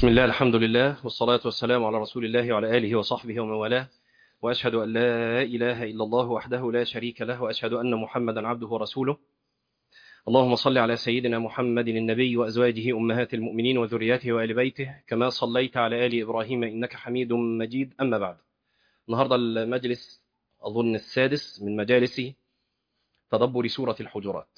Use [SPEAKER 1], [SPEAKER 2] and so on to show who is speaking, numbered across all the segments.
[SPEAKER 1] بسم الله الحمد لله والصلاة والسلام على رسول الله وعلى آله وصحبه ومن والاه وأشهد أن لا إله إلا الله وحده لا شريك له وأشهد أن محمدا عبده ورسوله اللهم صل على سيدنا محمد النبي وأزواجه أمهات المؤمنين وذرياته وآل بيته كما صليت على آل إبراهيم إنك حميد مجيد أما بعد النهاردة المجلس أظن السادس من مجالس تدبر سورة الحجرات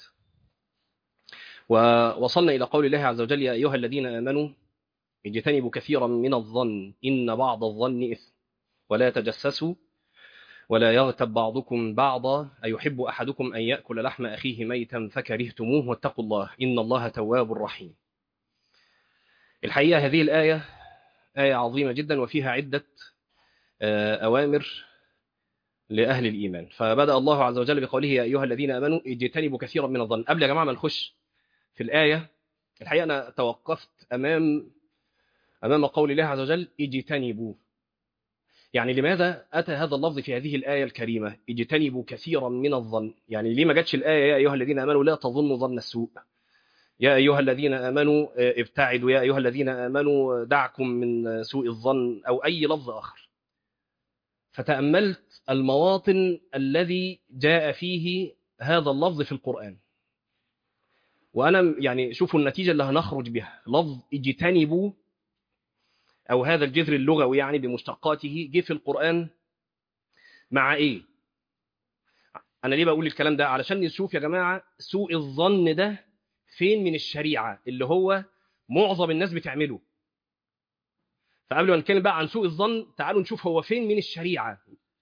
[SPEAKER 1] ووصلنا إلى قول الله عز وجل يا أيها الذين آمنوا اجتنبوا كثيرا من الظن إن بعض الظن إثم ولا تجسسوا ولا يغتب بعضكم بعضا أيحب أحدكم أن يأكل لحم أخيه ميتا فكرهتموه واتقوا الله إن الله تواب رحيم الحقيقة هذه الآية آية عظيمة جدا وفيها عدة أوامر لأهل الإيمان فبدأ الله عز وجل بقوله يا أيها الذين آمنوا اجتنبوا كثيرا من الظن قبل يا جماعة ما نخش في الآية الحقيقة أنا توقفت أمام أمام قول الله عز وجل اجتنبوا يعني لماذا أتى هذا اللفظ في هذه الآية الكريمة اجتنبوا كثيرا من الظن يعني ليه ما جاتش الآية يا أيها الذين آمنوا لا تظنوا ظن السوء يا أيها الذين آمنوا ابتعدوا يا أيها الذين آمنوا دعكم من سوء الظن أو أي لفظ آخر فتأملت المواطن الذي جاء فيه هذا اللفظ في القرآن وأنا يعني شوفوا النتيجة اللي هنخرج بها لفظ اجتنبوا أو هذا الجذر اللغوي يعني بمشتقاته جه في القرآن مع إيه؟ أنا ليه بقول الكلام ده؟ علشان نشوف يا جماعة سوء الظن ده فين من الشريعة اللي هو معظم الناس بتعمله. فقبل ما نتكلم بقى عن سوء الظن تعالوا نشوف هو فين من الشريعة.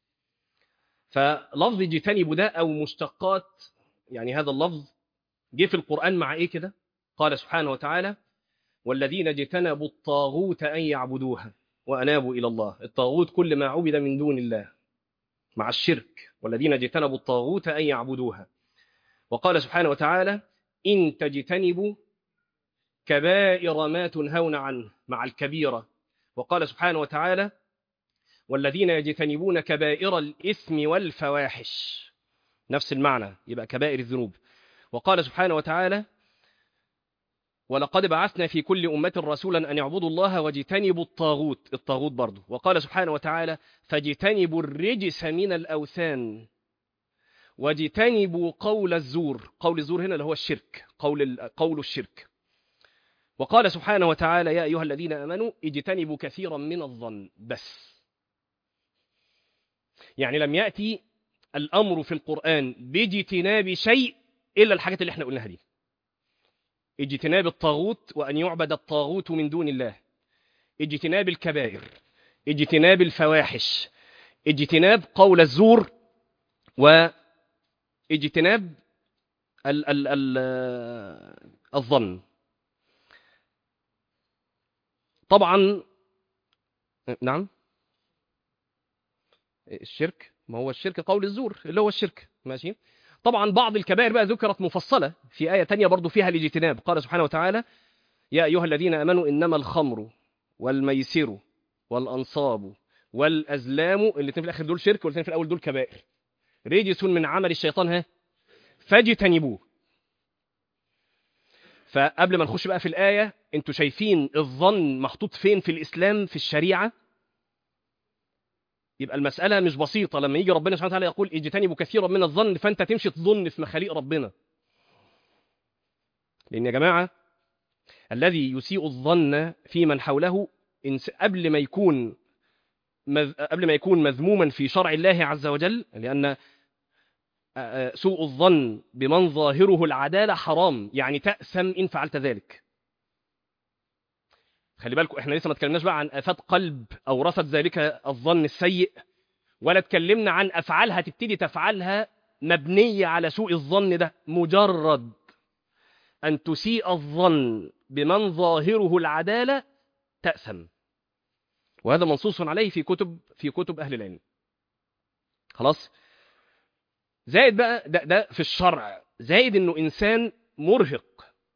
[SPEAKER 1] فلفظ اجتنبوا ده أو مشتقات يعني هذا اللفظ جه في القرآن مع إيه كده؟ قال سبحانه وتعالى والذين اجتنبوا الطاغوت أن يعبدوها وأنابوا إلى الله الطاغوت كل ما عبد من دون الله مع الشرك والذين اجتنبوا الطاغوت أن يعبدوها وقال سبحانه وتعالى إن تجتنبوا كبائر ما تنهون عنه مع الكبيرة وقال سبحانه وتعالى والذين يجتنبون كبائر الإثم والفواحش نفس المعنى يبقى كبائر الذنوب وقال سبحانه وتعالى ولقد بعثنا في كل أمة رسولا أن يعبدوا الله واجتنبوا الطاغوت الطاغوت برضه وقال سبحانه وتعالى فاجتنبوا الرجس من الأوثان واجتنبوا قول الزور قول الزور هنا اللي هو الشرك قول, قول الشرك وقال سبحانه وتعالى يا أيها الذين آمنوا اجتنبوا كثيرا من الظن بس يعني لم يأتي الأمر في القرآن باجتناب شيء إلا الحاجات اللي احنا قلناها دي اجتناب الطاغوت وأن يعبد الطاغوت من دون الله اجتناب الكبائر اجتناب الفواحش اجتناب قول الزور واجتناب ال ال ال الظن طبعا نعم الشرك ما هو الشرك قول الزور اللي هو الشرك ماشي طبعا بعض الكبائر بقى ذكرت مفصلة في آية تانية برضو فيها الاجتناب قال سبحانه وتعالى يا أيها الذين آمنوا إنما الخمر والميسر والأنصاب والأزلام الاثنين في الآخر دول شرك والاثنين في الأول دول كبائر رجس من عمل الشيطان ها فاجتنبوه فقبل ما نخش بقى في الآية انتوا شايفين الظن محطوط فين في الإسلام في الشريعة يبقى المسألة مش بسيطة لما يجي ربنا سبحانه وتعالى يقول اجتنبوا كثيرا من الظن فأنت تمشي تظن في مخاليق ربنا لأن يا جماعة الذي يسيء الظن في من حوله قبل ما يكون قبل ما يكون مذموما في شرع الله عز وجل لأن سوء الظن بمن ظاهره العدالة حرام يعني تأسم إن فعلت ذلك خلي بالكم احنا لسه ما اتكلمناش بقى عن افات قلب اورثت ذلك الظن السيء ولا اتكلمنا عن افعال هتبتدي تفعلها مبنيه على سوء الظن ده مجرد ان تسيء الظن بمن ظاهره العداله تاثم وهذا منصوص عليه في كتب في كتب اهل العلم خلاص زائد بقى ده, ده في الشرع زائد انه انسان مرهق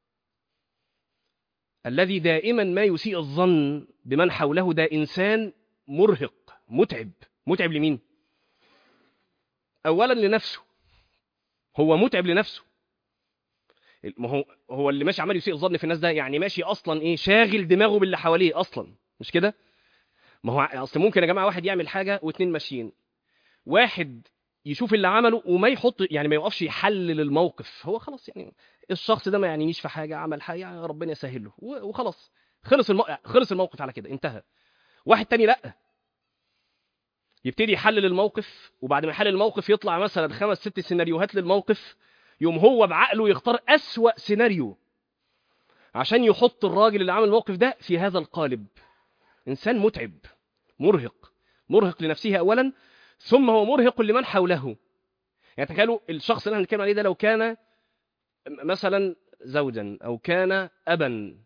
[SPEAKER 1] الذي دائما ما يسيء الظن بمن حوله ده إنسان مرهق متعب متعب لمين؟ أولا لنفسه هو متعب لنفسه ما هو هو اللي ماشي عمال يسيء الظن في الناس ده يعني ماشي اصلا ايه شاغل دماغه باللي حواليه اصلا مش كده ما هو اصل ممكن يا جماعه واحد يعمل حاجه واثنين ماشيين واحد يشوف اللي عمله وما يحط يعني ما يوقفش يحلل الموقف هو خلاص يعني الشخص ده ما يعنيش في حاجه عمل حاجه يعني ربنا يسهل له و- وخلاص خلص المو... خلص الموقف على كده انتهى واحد تاني لا يبتدي يحلل الموقف وبعد ما يحلل الموقف يطلع مثلا خمس ست سيناريوهات للموقف يوم هو بعقله يختار أسوأ سيناريو عشان يحط الراجل اللي عمل الموقف ده في هذا القالب إنسان متعب مرهق مرهق لنفسه أولا ثم هو مرهق لمن حوله يعني تخيلوا الشخص اللي احنا بنتكلم عليه ده لو كان م- مثلا زوجا أو كان أبا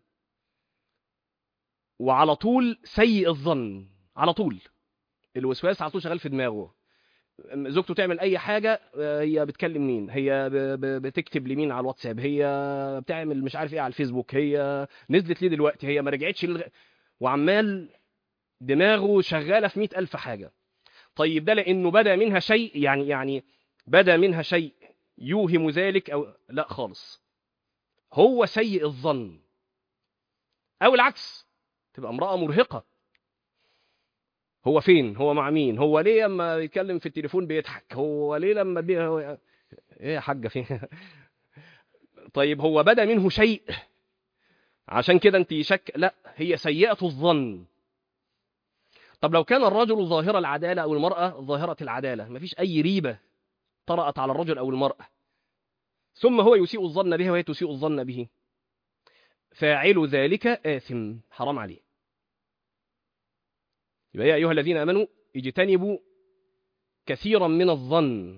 [SPEAKER 1] وعلى طول سيء الظن على طول الوسواس على طول شغال في دماغه زوجته تعمل اي حاجه آه، هي بتكلم مين هي ب- ب- بتكتب لمين على الواتساب هي بتعمل مش عارف ايه على الفيسبوك هي نزلت ليه دلوقتي هي ما رجعتش للغ... وعمال دماغه شغاله في مئة ألف حاجه طيب ده لانه بدا منها شيء يعني يعني بدا منها شيء يوهم ذلك او لا خالص هو سيء الظن او العكس تبقى امراه مرهقه هو فين هو مع مين هو ليه لما يتكلم في التليفون بيضحك هو ليه لما بي... هو... ايه يا حاجه فين طيب هو بدا منه شيء عشان كده انت شك لا هي سيئه الظن طب لو كان الرجل ظاهر العداله او المراه ظاهره العداله مفيش اي ريبه طرأت على الرجل او المراه ثم هو يسيء الظن بها وهي تسيء الظن به فاعل ذلك آثم حرام عليه يبقى يا أيها الذين آمنوا اجتنبوا كثيرا من الظن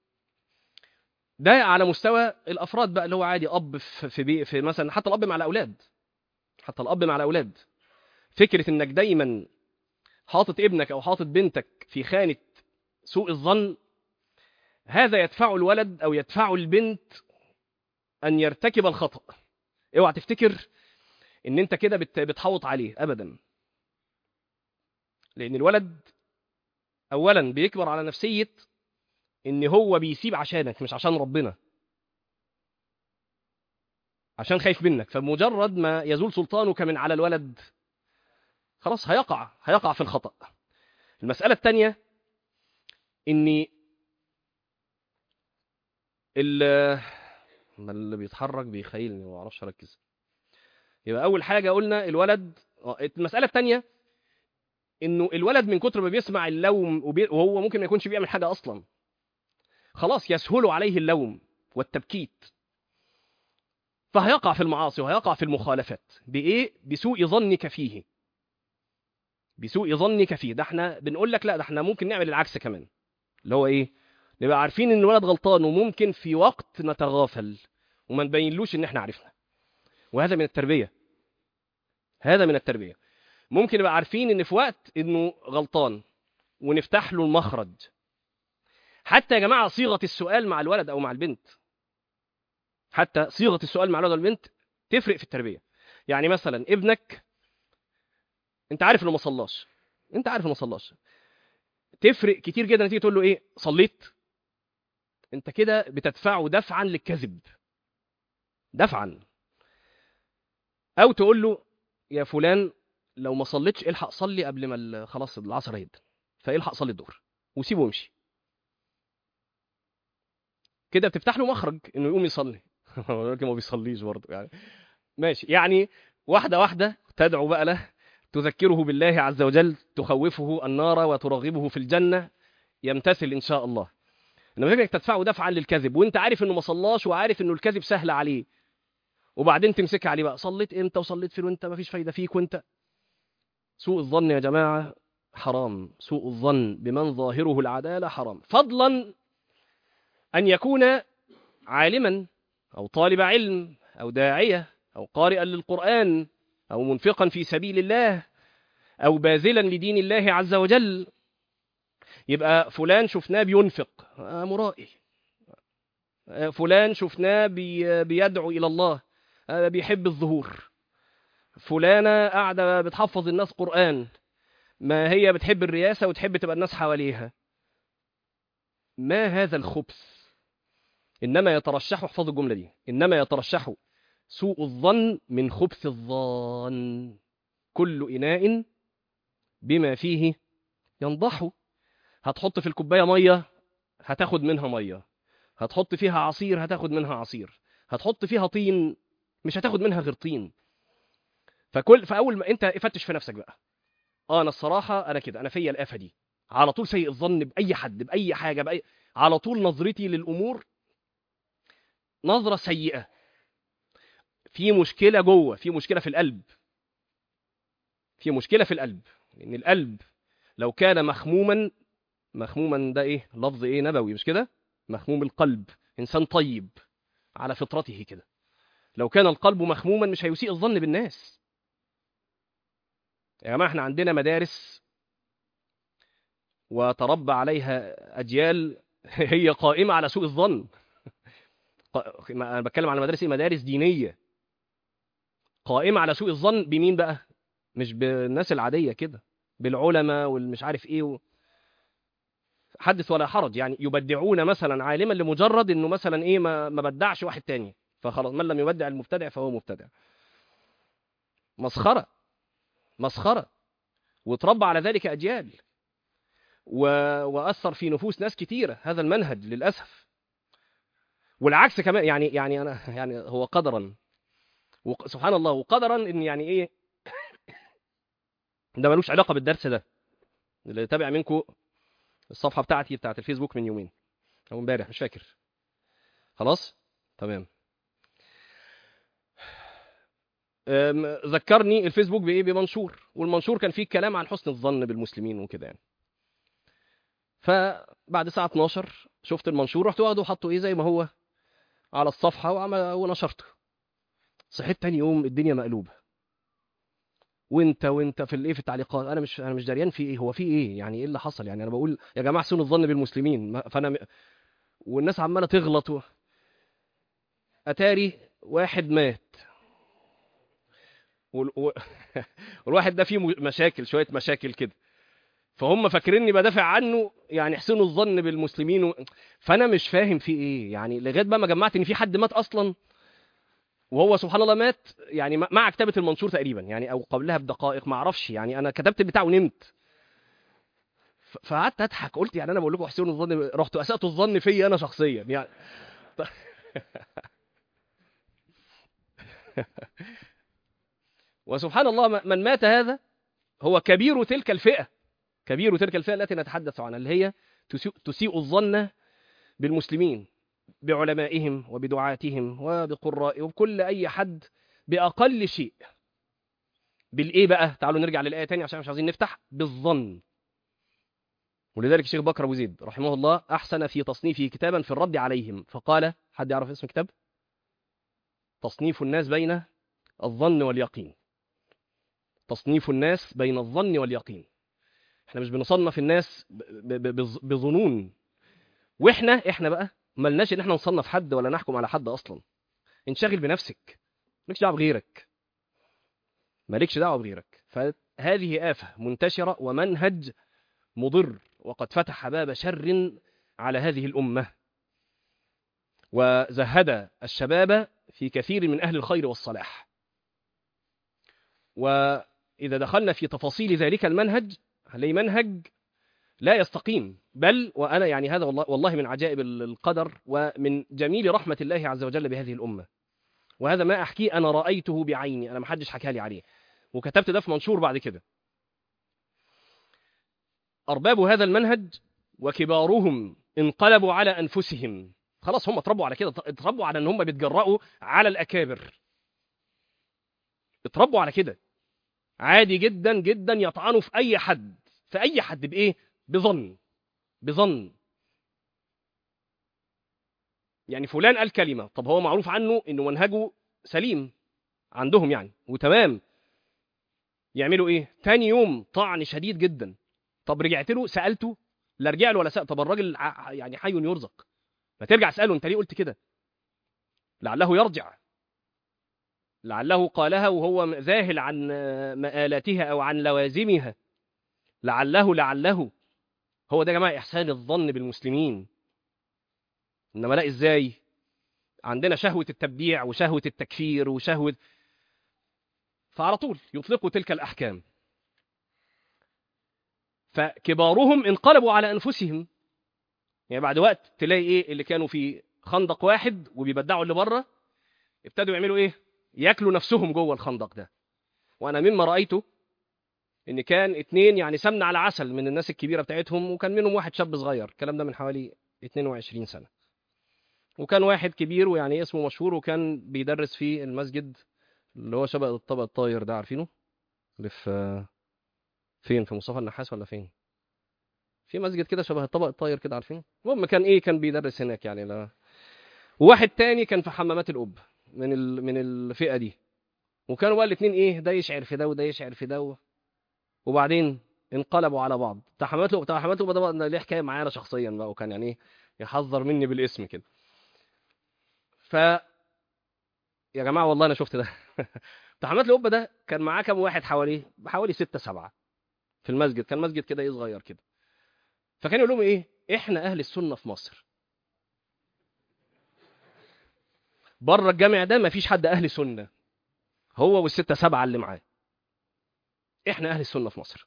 [SPEAKER 1] ده على مستوى الأفراد بقى اللي هو عادي أب في, في, بي في مثلا حتى الأب مع الأولاد حتى الأب مع الأولاد فكرة إنك دايما حاطط ابنك أو حاطط بنتك في خانة سوء الظن هذا يدفع الولد أو يدفع البنت أن يرتكب الخطأ اوعى تفتكر ان انت كده بت- بتحوط عليه ابدا لان الولد اولا بيكبر على نفسيه ان هو بيسيب عشانك مش عشان ربنا عشان خايف منك فمجرد ما يزول سلطانك من على الولد خلاص هيقع هيقع في الخطأ المسألة الثانية ان ال- ما اللي بيتحرك بيخيلني ما اعرفش اركز يبقى اول حاجه قلنا الولد آه، المساله الثانيه انه الولد من كتر ما بيسمع اللوم وبي... وهو ممكن ما يكونش بيعمل حاجه اصلا خلاص يسهل عليه اللوم والتبكيت فهيقع في المعاصي وهيقع في المخالفات بايه بسوء ظنك فيه بسوء ظنك فيه ده احنا بنقول لك لا ده احنا ممكن نعمل العكس كمان اللي هو ايه نبقى عارفين ان الولد غلطان وممكن في وقت نتغافل وما نبينلوش ان احنا عرفنا وهذا من التربيه هذا من التربيه ممكن نبقى عارفين ان في وقت انه غلطان ونفتح له المخرج حتى يا جماعه صيغه السؤال مع الولد او مع البنت حتى صيغه السؤال مع الولد والبنت تفرق في التربيه يعني مثلا ابنك انت عارف انه ما صلاش انت عارف انه ما صلاش تفرق كتير جدا تيجي تقول له ايه صليت انت كده بتدفعه دفعا للكذب دفعا او تقول له يا فلان لو ما صليتش الحق صلي قبل ما ال- خلاص العصر هيد فالحق صلي الظهر وسيبه وامشي كده بتفتح له مخرج انه يقوم يصلي ولكن ما بيصليش برضه يعني ماشي يعني واحده واحده تدعو بقى له تذكره بالله عز وجل تخوفه النار وترغبه في الجنه يمتثل ان شاء الله انما فكرك تدفعه دفعا للكذب وانت عارف انه ما صلاش وعارف انه الكذب سهل عليه وبعدين تمسك عليه بقى صليت امتى وصليت فين وانت ما فيش فايده فيك وانت سوء الظن يا جماعه حرام سوء الظن بمن ظاهره العداله حرام فضلا ان يكون عالما او طالب علم او داعيه او قارئا للقران او منفقا في سبيل الله او باذلا لدين الله عز وجل يبقى فلان شفناه بينفق آه مرائي آه فلان شفناه بي بيدعو الى الله آه بيحب الظهور فلانه قاعده بتحفظ الناس قران ما هي بتحب الرياسه وتحب تبقى الناس حواليها ما هذا الخبث إنما يترشح احفظوا الجملة دي إنما يترشح سوء الظن من خبث الظن كل إناء بما فيه ينضح هتحط في الكوباية مية هتاخد منها مية هتحط فيها عصير هتاخد منها عصير هتحط فيها طين مش هتاخد منها غير طين فكل فاول ما انت فتش في نفسك بقى اه انا الصراحه انا كده انا فيا الافه دي على طول سيء الظن باي حد باي حاجه باي على طول نظرتي للامور نظره سيئه في مشكله جوه في مشكله في القلب في مشكله في القلب لان القلب لو كان مخموما مخموما ده ايه لفظ ايه نبوي مش كده مخموم القلب انسان طيب على فطرته كده لو كان القلب مخموما مش هيسيء الظن بالناس يا جماعه احنا عندنا مدارس وتربى عليها اجيال هي قائمه على سوء الظن انا بتكلم على مدارس ايه مدارس دينيه قائمه على سوء الظن بمين بقى مش بالناس العاديه كده بالعلماء والمش عارف ايه و... حدث ولا حرج يعني يبدعون مثلا عالما لمجرد انه مثلا ايه ما, ما بدعش واحد تاني فخلاص من لم يبدع المبتدع فهو مبتدع مسخره مسخره وتربى على ذلك اجيال و... واثر في نفوس ناس كتيره هذا المنهج للاسف والعكس كمان يعني يعني انا يعني هو قدرا وق... سبحان الله وقدرا ان يعني ايه ده ملوش علاقه بالدرس ده اللي تابع منكم الصفحه بتاعتي بتاعت الفيسبوك من يومين او امبارح مش فاكر خلاص تمام ذكرني الفيسبوك بايه بمنشور والمنشور كان فيه كلام عن حسن الظن بالمسلمين وكده يعني فبعد الساعه 12 شفت المنشور رحت واخده وحطه ايه زي ما هو على الصفحه وعمل ونشرته صحيت تاني يوم الدنيا مقلوبه وانت وانت في الايه في التعليقات انا مش انا مش دريان في ايه هو في ايه يعني ايه اللي حصل يعني انا بقول يا جماعه حسنوا الظن بالمسلمين فانا م... والناس عماله تغلط و... اتاري واحد مات وال... و... والواحد ده فيه مشاكل شويه مشاكل كده فهم فاكريني بدافع عنه يعني حسنوا الظن بالمسلمين و... فانا مش فاهم في ايه يعني لغايه بقى ما جمعت ان في حد مات اصلا وهو سبحان الله مات يعني مع كتابه المنشور تقريبا يعني او قبلها بدقائق ما اعرفش يعني انا كتبت البتاع ونمت فقعدت اضحك قلت يعني انا بقول لكم احسنوا الظن رحت اساتوا الظن فيا انا شخصيا يعني وسبحان الله من مات هذا هو كبير تلك الفئه كبير تلك الفئه التي نتحدث عنها اللي هي تسيء الظن بالمسلمين بعلمائهم وبدعاتهم وبقرائهم وبكل أي حد بأقل شيء بالإيه بقى؟ تعالوا نرجع للآية تاني عشان مش عايزين نفتح بالظن ولذلك الشيخ بكر أبو زيد رحمه الله أحسن في تصنيفه كتابا في الرد عليهم فقال حد يعرف اسم الكتاب؟ تصنيف الناس بين الظن واليقين تصنيف الناس بين الظن واليقين احنا مش بنصنف الناس بظنون واحنا احنا بقى ملناش ان احنا نصنف حد ولا نحكم على حد اصلا انشغل بنفسك مالكش دعوه بغيرك مالكش دعوه بغيرك فهذه آفة منتشرة ومنهج مضر وقد فتح باب شر على هذه الأمة وزهد الشباب في كثير من أهل الخير والصلاح وإذا دخلنا في تفاصيل ذلك المنهج هنلاقي منهج لا يستقيم بل وأنا يعني هذا والله, والله من عجائب القدر ومن جميل رحمة الله عز وجل بهذه الأمة وهذا ما أحكيه أنا رأيته بعيني أنا ما حدش حكى لي عليه وكتبت ده في منشور بعد كده أرباب هذا المنهج وكبارهم انقلبوا على أنفسهم خلاص هم اتربوا على كده اتربوا على ان هم بيتجرأوا على الأكابر اتربوا على كده عادي جدا جدا يطعنوا في أي حد في أي حد بإيه بظن بظن يعني فلان قال كلمة طب هو معروف عنه انه منهجه سليم عندهم يعني وتمام يعملوا ايه تاني يوم طعن شديد جدا طب رجعت له سألته لا رجع له ولا سأل طب الراجل يعني حي يرزق ما ترجع اسأله انت ليه قلت كده لعله يرجع لعله قالها وهو ذاهل عن مآلاتها او عن لوازمها لعله لعله هو ده يا جماعه احسان الظن بالمسلمين انما لا ازاي عندنا شهوة التبديع وشهوة التكفير وشهوة فعلى طول يطلقوا تلك الأحكام فكبارهم انقلبوا على أنفسهم يعني بعد وقت تلاقي إيه اللي كانوا في خندق واحد وبيبدعوا اللي بره ابتدوا يعملوا إيه ياكلوا نفسهم جوه الخندق ده وأنا مما رأيته إن كان اتنين يعني سمنة على عسل من الناس الكبيرة بتاعتهم وكان منهم واحد شاب صغير الكلام ده من حوالي 22 سنة وكان واحد كبير ويعني اسمه مشهور وكان بيدرس في المسجد اللي هو شبه الطبق الطاير ده عارفينه اللي في فين في مصطفى النحاس ولا فين في مسجد كده شبه الطبق الطاير كده عارفينه المهم كان ايه كان بيدرس هناك يعني لا وواحد تاني كان في حمامات الأب من ال... من الفئة دي وكانوا بقى الاثنين ايه ده يشعر في ده وده يشعر في ده و... وبعدين انقلبوا على بعض بتاع حمامات الأب بتاع حمامات الأب ده بقى ليه حكايه معايا انا شخصيا بقى وكان يعني ايه يحذر مني بالاسم كده ف يا جماعه والله انا شفت ده بتاع حمامات القبه ده كان معاه كام واحد حواليه حوالي ستة سبعة في المسجد كان مسجد كده ايه صغير كده فكان يقول لهم ايه احنا اهل السنه في مصر بره الجامع ده مفيش حد اهل سنه هو والستة سبعة اللي معاه احنا اهل السنه في مصر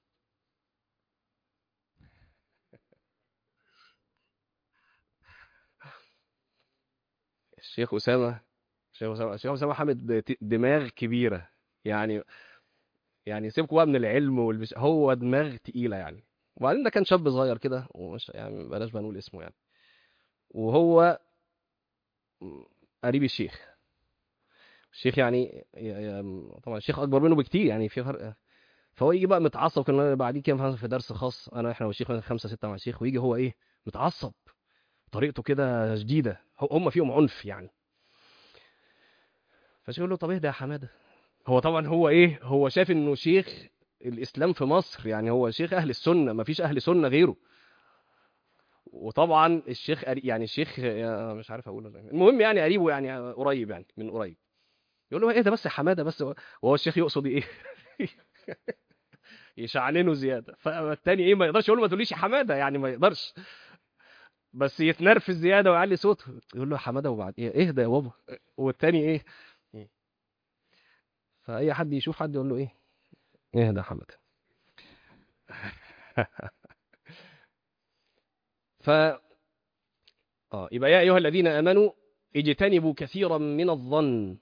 [SPEAKER 1] الشيخ اسامه الشيخ اسامه الشيخ اسامه حامد دماغ كبيره يعني يعني سيبكوا بقى من العلم والبش... هو دماغ تقيله يعني وبعدين ده كان شاب صغير كده ومش يعني بلاش بقى نقول اسمه يعني وهو قريب الشيخ الشيخ يعني طبعا الشيخ اكبر منه بكتير يعني في فرق فهو يجي بقى متعصب كنا بعدين كده في درس خاص انا احنا والشيخ خمسه سته مع الشيخ ويجي هو ايه متعصب طريقته كده شديده هم فيهم عنف يعني فالشيخ يقول له طب اهدى يا حماده هو طبعا هو ايه هو شايف انه شيخ الاسلام في مصر يعني هو شيخ اهل السنه ما فيش اهل سنه غيره وطبعا الشيخ يعني الشيخ مش عارف اقوله المهم يعني قريبه يعني قريب يعني من قريب يقول له ايه ده بس يا حماده بس وهو الشيخ يقصد ايه يشعننه زياده فالتاني ايه ما يقدرش يقول له ما تقوليش يا حماده يعني ما يقدرش بس يتنرفز زياده ويعلي صوته يقول له يا حماده وبعد ايه اهدى يا بابا والتاني ايه فاي حد يشوف حد يقول له ايه اهدى يا حماده ف اه يبقى يا ايها الذين امنوا اجتنبوا كثيرا من الظن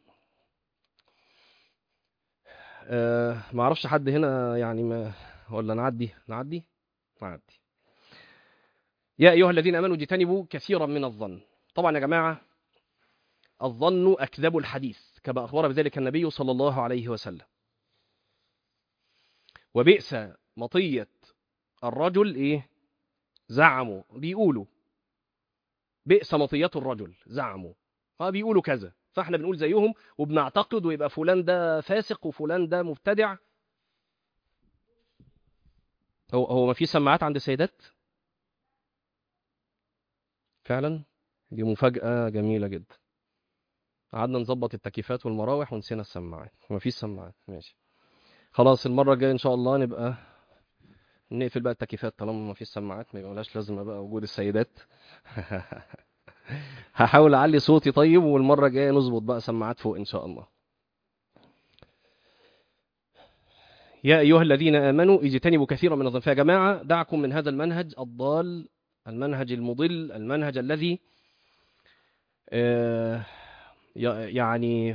[SPEAKER 1] آه ما اعرفش حد هنا يعني ما ولا نعدي نعدي نعدي يا ايها الذين امنوا اجتنبوا كثيرا من الظن طبعا يا جماعه الظن اكذب الحديث كما اخبر بذلك النبي صلى الله عليه وسلم وبئس مطيه الرجل ايه زعموا بيقولوا بئس مطيه الرجل زعموا اه بيقولوا كذا فاحنا بنقول زيهم وبنعتقد ويبقى فلان ده فاسق وفلان ده مبتدع هو هو ما في سماعات عند السيدات فعلا دي مفاجأة جميلة جدا قعدنا نظبط التكييفات والمراوح ونسينا السماعات ما فيش سماعات ماشي خلاص المرة الجاية إن شاء الله نبقى نقفل بقى التكييفات طالما ما فيش سماعات ما يبقاش لازمة بقى وجود السيدات هحاول اعلي صوتي طيب والمره الجايه نظبط بقى سماعات فوق ان شاء الله يا ايها الذين امنوا اجتنبوا كثيرا من الظن فيا جماعه دعكم من هذا المنهج الضال المنهج المضل المنهج الذي آه يعني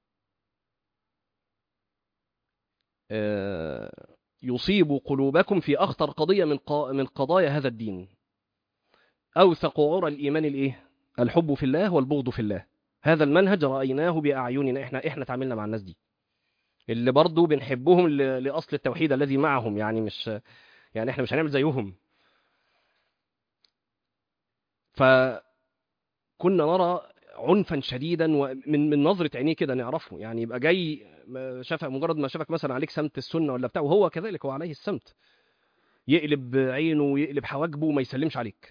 [SPEAKER 1] آه يصيب قلوبكم في اخطر قضيه من من قضايا هذا الدين اوثق عرى الايمان الايه الحب في الله والبغض في الله هذا المنهج رأيناه بأعيننا احنا احنا تعاملنا مع الناس دي اللي برضو بنحبهم لأصل التوحيد الذي معهم يعني مش يعني احنا مش هنعمل زيهم فكنا نرى عنفا شديدا ومن من نظره عينيه كده نعرفه يعني يبقى جاي شافك مجرد ما شافك مثلا عليك سمت السنه ولا بتاع وهو كذلك هو عليه السمت يقلب عينه ويقلب حواجبه وما يسلمش عليك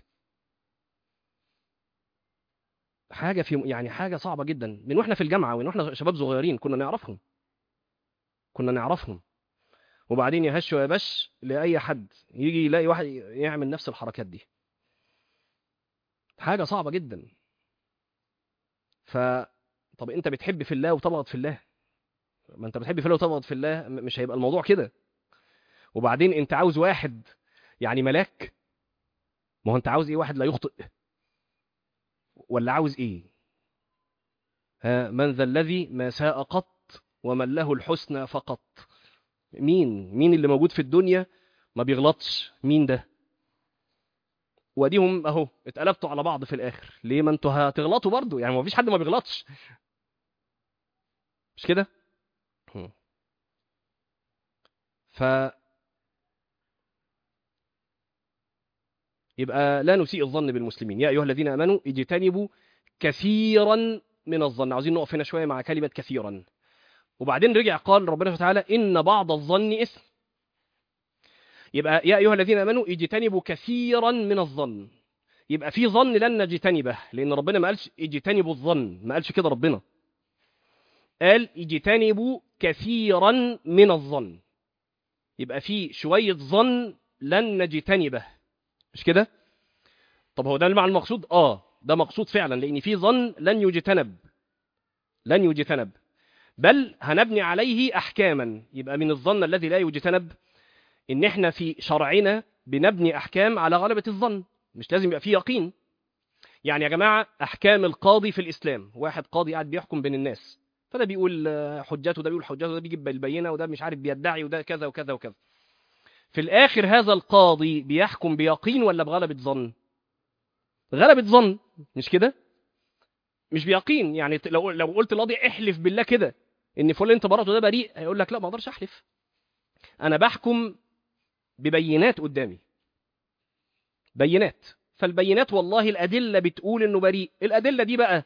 [SPEAKER 1] حاجه في يعني حاجه صعبه جدا من واحنا في الجامعه ومن واحنا شباب صغيرين كنا نعرفهم كنا نعرفهم وبعدين يهش ويبش لاي حد يجي يلاقي واحد يعمل نفس الحركات دي حاجه صعبه جدا ف طب انت بتحب في الله وتبغض في الله ما انت بتحب في الله وتبغض في الله م- مش هيبقى الموضوع كده وبعدين انت عاوز واحد يعني ملاك ما هو انت عاوز ايه واحد لا يخطئ ولا عاوز ايه ها من ذا الذي ما ساء قط ومن له الحسنى فقط مين مين اللي موجود في الدنيا ما بيغلطش مين ده واديهم اهو اتقلبتوا على بعض في الاخر ليه ما انتوا هتغلطوا برضو يعني ما فيش حد ما بيغلطش مش كده هم. ف يبقى لا نسيء الظن بالمسلمين يا ايها الذين امنوا اجتنبوا كثيرا من الظن عاوزين نقف هنا شويه مع كلمه كثيرا وبعدين رجع قال ربنا سبحانه وتعالى ان بعض الظن اثم يبقى يا ايها الذين امنوا اجتنبوا كثيرا من الظن يبقى في ظن لن نجتنبه لان ربنا ما قالش اجتنبوا الظن ما قالش كده ربنا قال اجتنبوا كثيرا من الظن يبقى في شويه ظن لن نجتنبه مش كده طب هو ده المعنى المقصود اه ده مقصود فعلا لان في ظن لن يجتنب لن يجتنب بل هنبني عليه احكاما يبقى من الظن الذي لا يجتنب ان احنا في شرعنا بنبني احكام على غلبه الظن مش لازم يبقى فيه يقين يعني يا جماعه احكام القاضي في الاسلام واحد قاضي قاعد بيحكم بين الناس فده بيقول آه، حجته وده بيقول حجته وده بيجيب البينه وده مش عارف بيدعي وده كذا وكذا وكذا في الاخر هذا القاضي بيحكم بيقين ولا بغلبه ظن غلبه ظن مش كده مش بيقين يعني لو لو قلت القاضي احلف بالله كده ان فلان انت براته ده بريء هيقول لك لا ما اقدرش احلف انا بحكم ببينات قدامي بينات فالبينات والله الادله بتقول انه بريء الادله دي بقى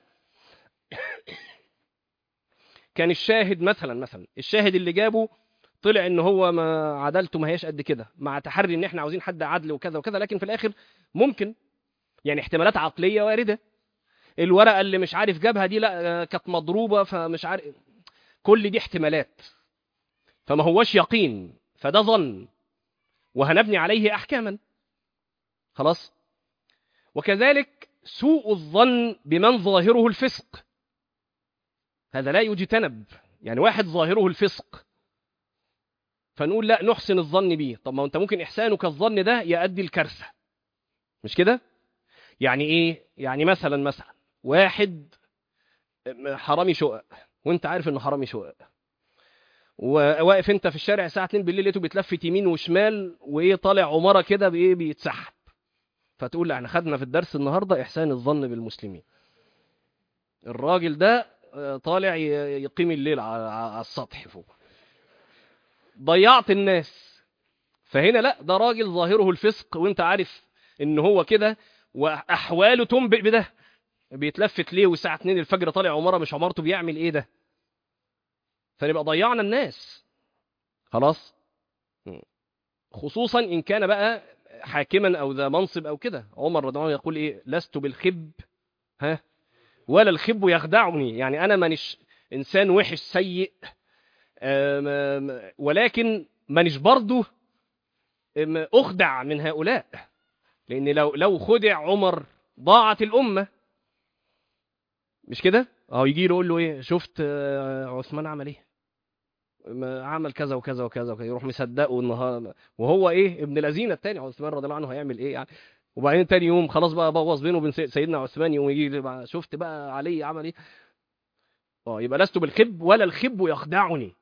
[SPEAKER 1] كان الشاهد مثلا مثلا الشاهد اللي جابه طلع ان هو ما عدالته ما هياش قد كده مع تحري ان احنا عاوزين حد عدل وكذا وكذا لكن في الاخر ممكن يعني احتمالات عقليه وارده الورقه اللي مش عارف جابها دي لا آه، كانت مضروبه فمش عارف كل دي احتمالات فما هوش يقين فده ظن وهنبني عليه احكاما خلاص وكذلك سوء الظن بمن ظاهره الفسق هذا لا يجتنب يعني واحد ظاهره الفسق فنقول لا نحسن الظن به طب ما هو انت ممكن احسانك الظن ده يؤدي الكارثه مش كده يعني ايه يعني مثلا مثلا واحد حرامي شقق وانت عارف انه حرامي شقق وواقف انت في الشارع الساعه 2 بالليل لقيته بيتلفت يمين وشمال وايه طالع عماره كده بايه بيتسحب فتقول لا احنا خدنا في الدرس النهارده احسان الظن بالمسلمين الراجل ده آه، طالع ي- يقيم الليل على على السطح فوق ضيعت الناس فهنا لا ده راجل ظاهره الفسق وانت عارف ان هو كده واحواله تنبئ بده بيتلفت ليه والساعه 2 الفجر طالع عماره مش عمارته بيعمل ايه ده فنبقى ضيعنا الناس خلاص خصوصا ان كان بقى حاكما او ذا منصب او كده عمر رضي الله عنه يقول ايه لست بالخب ها ولا الخب يخدعني يعني انا مانيش انسان وحش سيء آم، آم، ولكن مانيش برضه آم، اخدع من هؤلاء لان لو لو خدع عمر ضاعت الامه مش كده اهو يجي له يقول له ايه شفت آه، عثمان عمل ايه ما عمل كذا وكذا وكذا وكذا يروح مصدقه النهار وهو ايه ابن الذين التاني عثمان رضي الله عنه هيعمل ايه يعني وبعدين تاني يوم خلاص بقى بوظ بينه وبين سي- سيدنا عثمان يقوم يجي لي بقى، شفت بقى علي عمل ايه اه يبقى لست بالخب ولا الخب يخدعني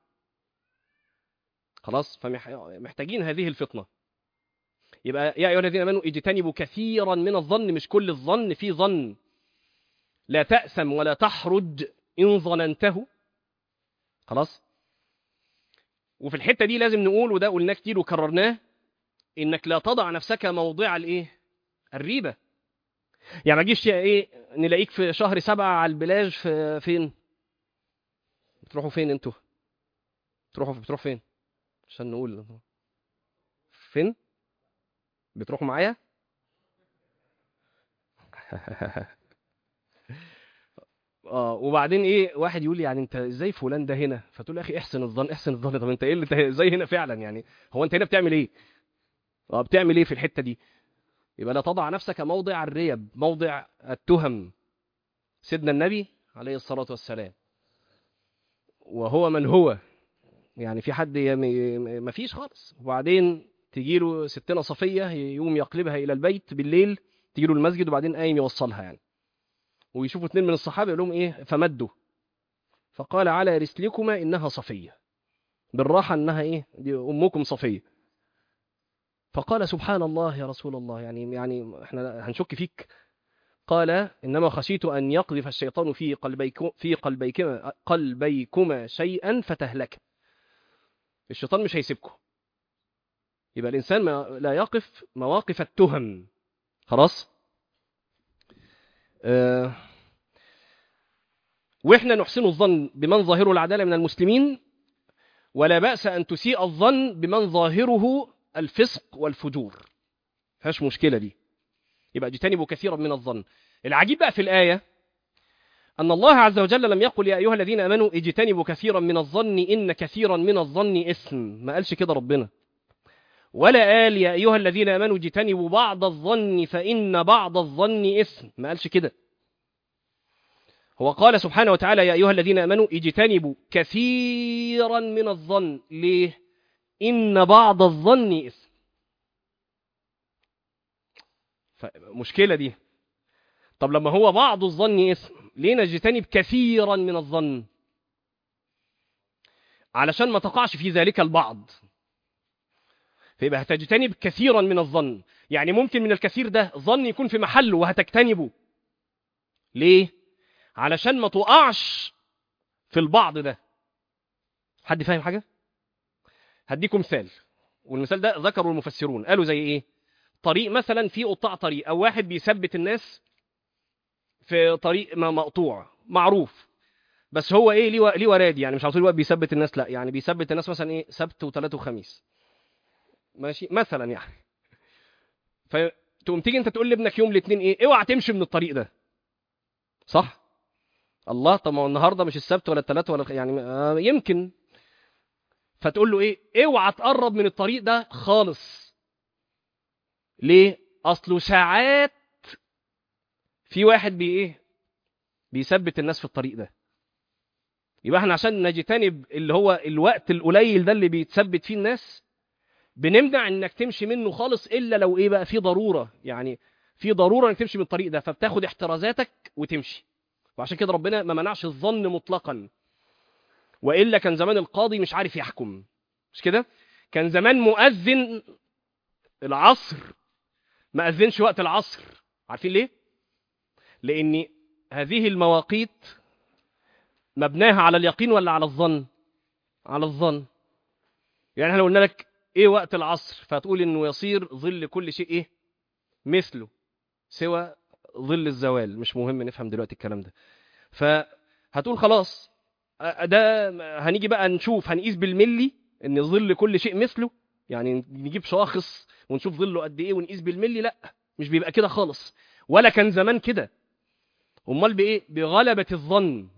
[SPEAKER 1] خلاص فمحتاجين هذه الفطنه يبقى يا ايها الذين امنوا اجتنبوا كثيرا من الظن مش كل الظن في ظن لا تأسم ولا تحرج إن ظننته خلاص وفي الحتة دي لازم نقول وده قلناه كتير وكررناه إنك لا تضع نفسك موضع الإيه الريبة يعني ما تجيش إيه نلاقيك في شهر سبعة على البلاج في فين بتروحوا فين انتوا بتروحوا بتروحوا فين عشان نقول فين بتروحوا معايا اه وبعدين ايه واحد يقول لي يعني انت ازاي فلان ده هنا فتقول له يا اخي احسن الظن احسن الظن طب انت ايه اللي انت ازاي هنا فعلا يعني هو انت هنا بتعمل ايه اه بتعمل ايه في الحته دي يبقى لا تضع نفسك موضع الريب موضع التهم سيدنا النبي عليه الصلاة والسلام وهو من هو يعني في حد ما فيش خالص وبعدين تجي له ستنا صفية يقوم يقلبها إلى البيت بالليل تجي له المسجد وبعدين قايم يوصلها يعني ويشوفوا اثنين من الصحابة يقول لهم إيه فمدوا فقال على رسلكما إنها صفية بالراحة إنها إيه دي أمكم صفية فقال سبحان الله يا رسول الله يعني يعني احنا هنشك فيك قال إنما خشيت أن يقذف الشيطان في قلبيكم في قلبيكما قلبيكما شيئا فتهلك الشيطان مش هيسيبكم يبقى الإنسان ما لا يقف مواقف التهم خلاص آه وإحنا نحسن الظن بمن ظاهره العدالة من المسلمين ولا بأس أن تسيء الظن بمن ظاهره الفسق والفجور فيهاش مشكلة دي يبقى اجتنبوا كثيرا من الظن العجيب بقى في الآية أن الله عز وجل لم يقل يا أيها الذين أمنوا اجتنبوا كثيرا من الظن إن كثيرا من الظن إثم ما قالش كده ربنا ولا قال يا أيها الذين أمنوا اجتنبوا بعض الظن فإن بعض الظن إثم ما قالش كده هو قال سبحانه وتعالى يا أيها الذين أمنوا اجتنبوا كثيرا من الظن ليه إن بعض الظن إثم مشكلة دي طب لما هو بعض الظن إثم ليه نجتنب كثيرا من الظن علشان ما تقعش في ذلك البعض فيبقى هتجتنب كثيرا من الظن يعني ممكن من الكثير ده ظن يكون في محله وهتجتنبه ليه علشان ما تقعش في البعض ده حد فاهم حاجة هديكم مثال والمثال ده ذكروا المفسرون قالوا زي ايه طريق مثلا في قطاع طريق او واحد بيثبت الناس في طريق مقطوع معروف بس هو ايه ليه ليه ورادي يعني مش على طول الوقت بيثبت الناس لا يعني بيثبت الناس مثلا ايه سبت وثلاث وخميس ماشي مثلا يعني فتقوم تيجي انت تقول لابنك يوم الاثنين ايه اوعى تمشي من الطريق ده صح الله طب ما هو النهارده مش السبت ولا الثلاث ولا يعني آه يمكن فتقول له ايه اوعى تقرب من الطريق ده خالص ليه اصله ساعات في واحد بي ايه بيثبت الناس في الطريق ده يبقى احنا عشان نجتنب اللي هو الوقت القليل ده اللي بيتثبت فيه الناس بنمنع انك تمشي منه خالص الا لو ايه بقى في ضروره يعني في ضروره انك تمشي من الطريق ده فبتاخد احترازاتك وتمشي وعشان كده ربنا ما منعش الظن مطلقا والا كان زمان القاضي مش عارف يحكم مش كده كان زمان مؤذن العصر ما اذنش وقت العصر عارفين ليه لان هذه المواقيت مبناها على اليقين ولا على الظن على الظن يعني احنا لو قلنا لك ايه وقت العصر فتقول انه يصير ظل كل شيء ايه مثله سوى ظل الزوال مش مهم نفهم دلوقتي الكلام ده فهتقول خلاص ده هنيجي بقى نشوف هنقيس بالملي ان ظل كل شيء مثله يعني نجيب شاخص ونشوف ظله قد ايه ونقيس بالملي لا مش بيبقى كده خالص ولا كان زمان كده امال بايه بغلبه الظن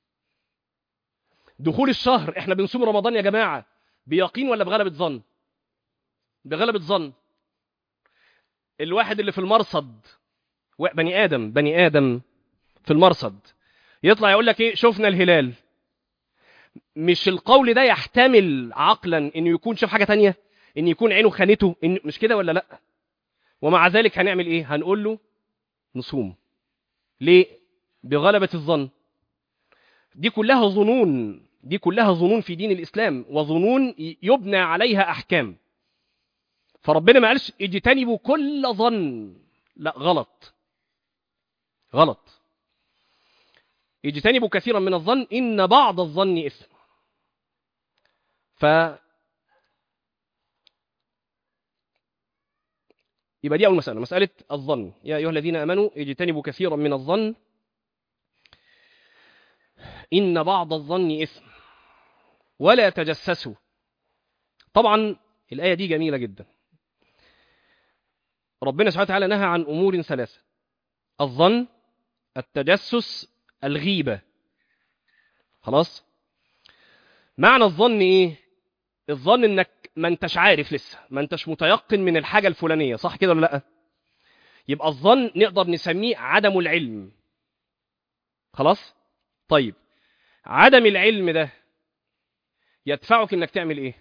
[SPEAKER 1] دخول الشهر احنا بنصوم رمضان يا جماعه بيقين ولا بغلبه ظن بغلبه ظن الواحد اللي في المرصد بني ادم بني ادم في المرصد يطلع يقول لك ايه شفنا الهلال مش القول ده يحتمل عقلا انه يكون شاف حاجه تانية ان يكون عينه خانته إن مش كده ولا لا ومع ذلك هنعمل ايه هنقول له نصوم ليه بغلبه الظن دي كلها ظنون دي كلها ظنون في دين الاسلام وظنون يبنى عليها احكام فربنا ما قالش اجتنبوا كل ظن لا غلط غلط اجتنبوا كثيرا من الظن ان بعض الظن اثم ف يبقى دي اول مساله مساله الظن يا ايها الذين امنوا اجتنبوا كثيرا من الظن ان بعض الظن اثم ولا تجسسوا طبعا الايه دي جميله جدا ربنا سبحانه وتعالى نهى عن امور ثلاثه الظن التجسس الغيبه خلاص معنى الظن ايه الظن انك ما انتش عارف لسه ما انتش متيقن من الحاجه الفلانيه صح كده ولا لا يبقى الظن نقدر نسميه عدم العلم خلاص طيب عدم العلم ده يدفعك انك تعمل ايه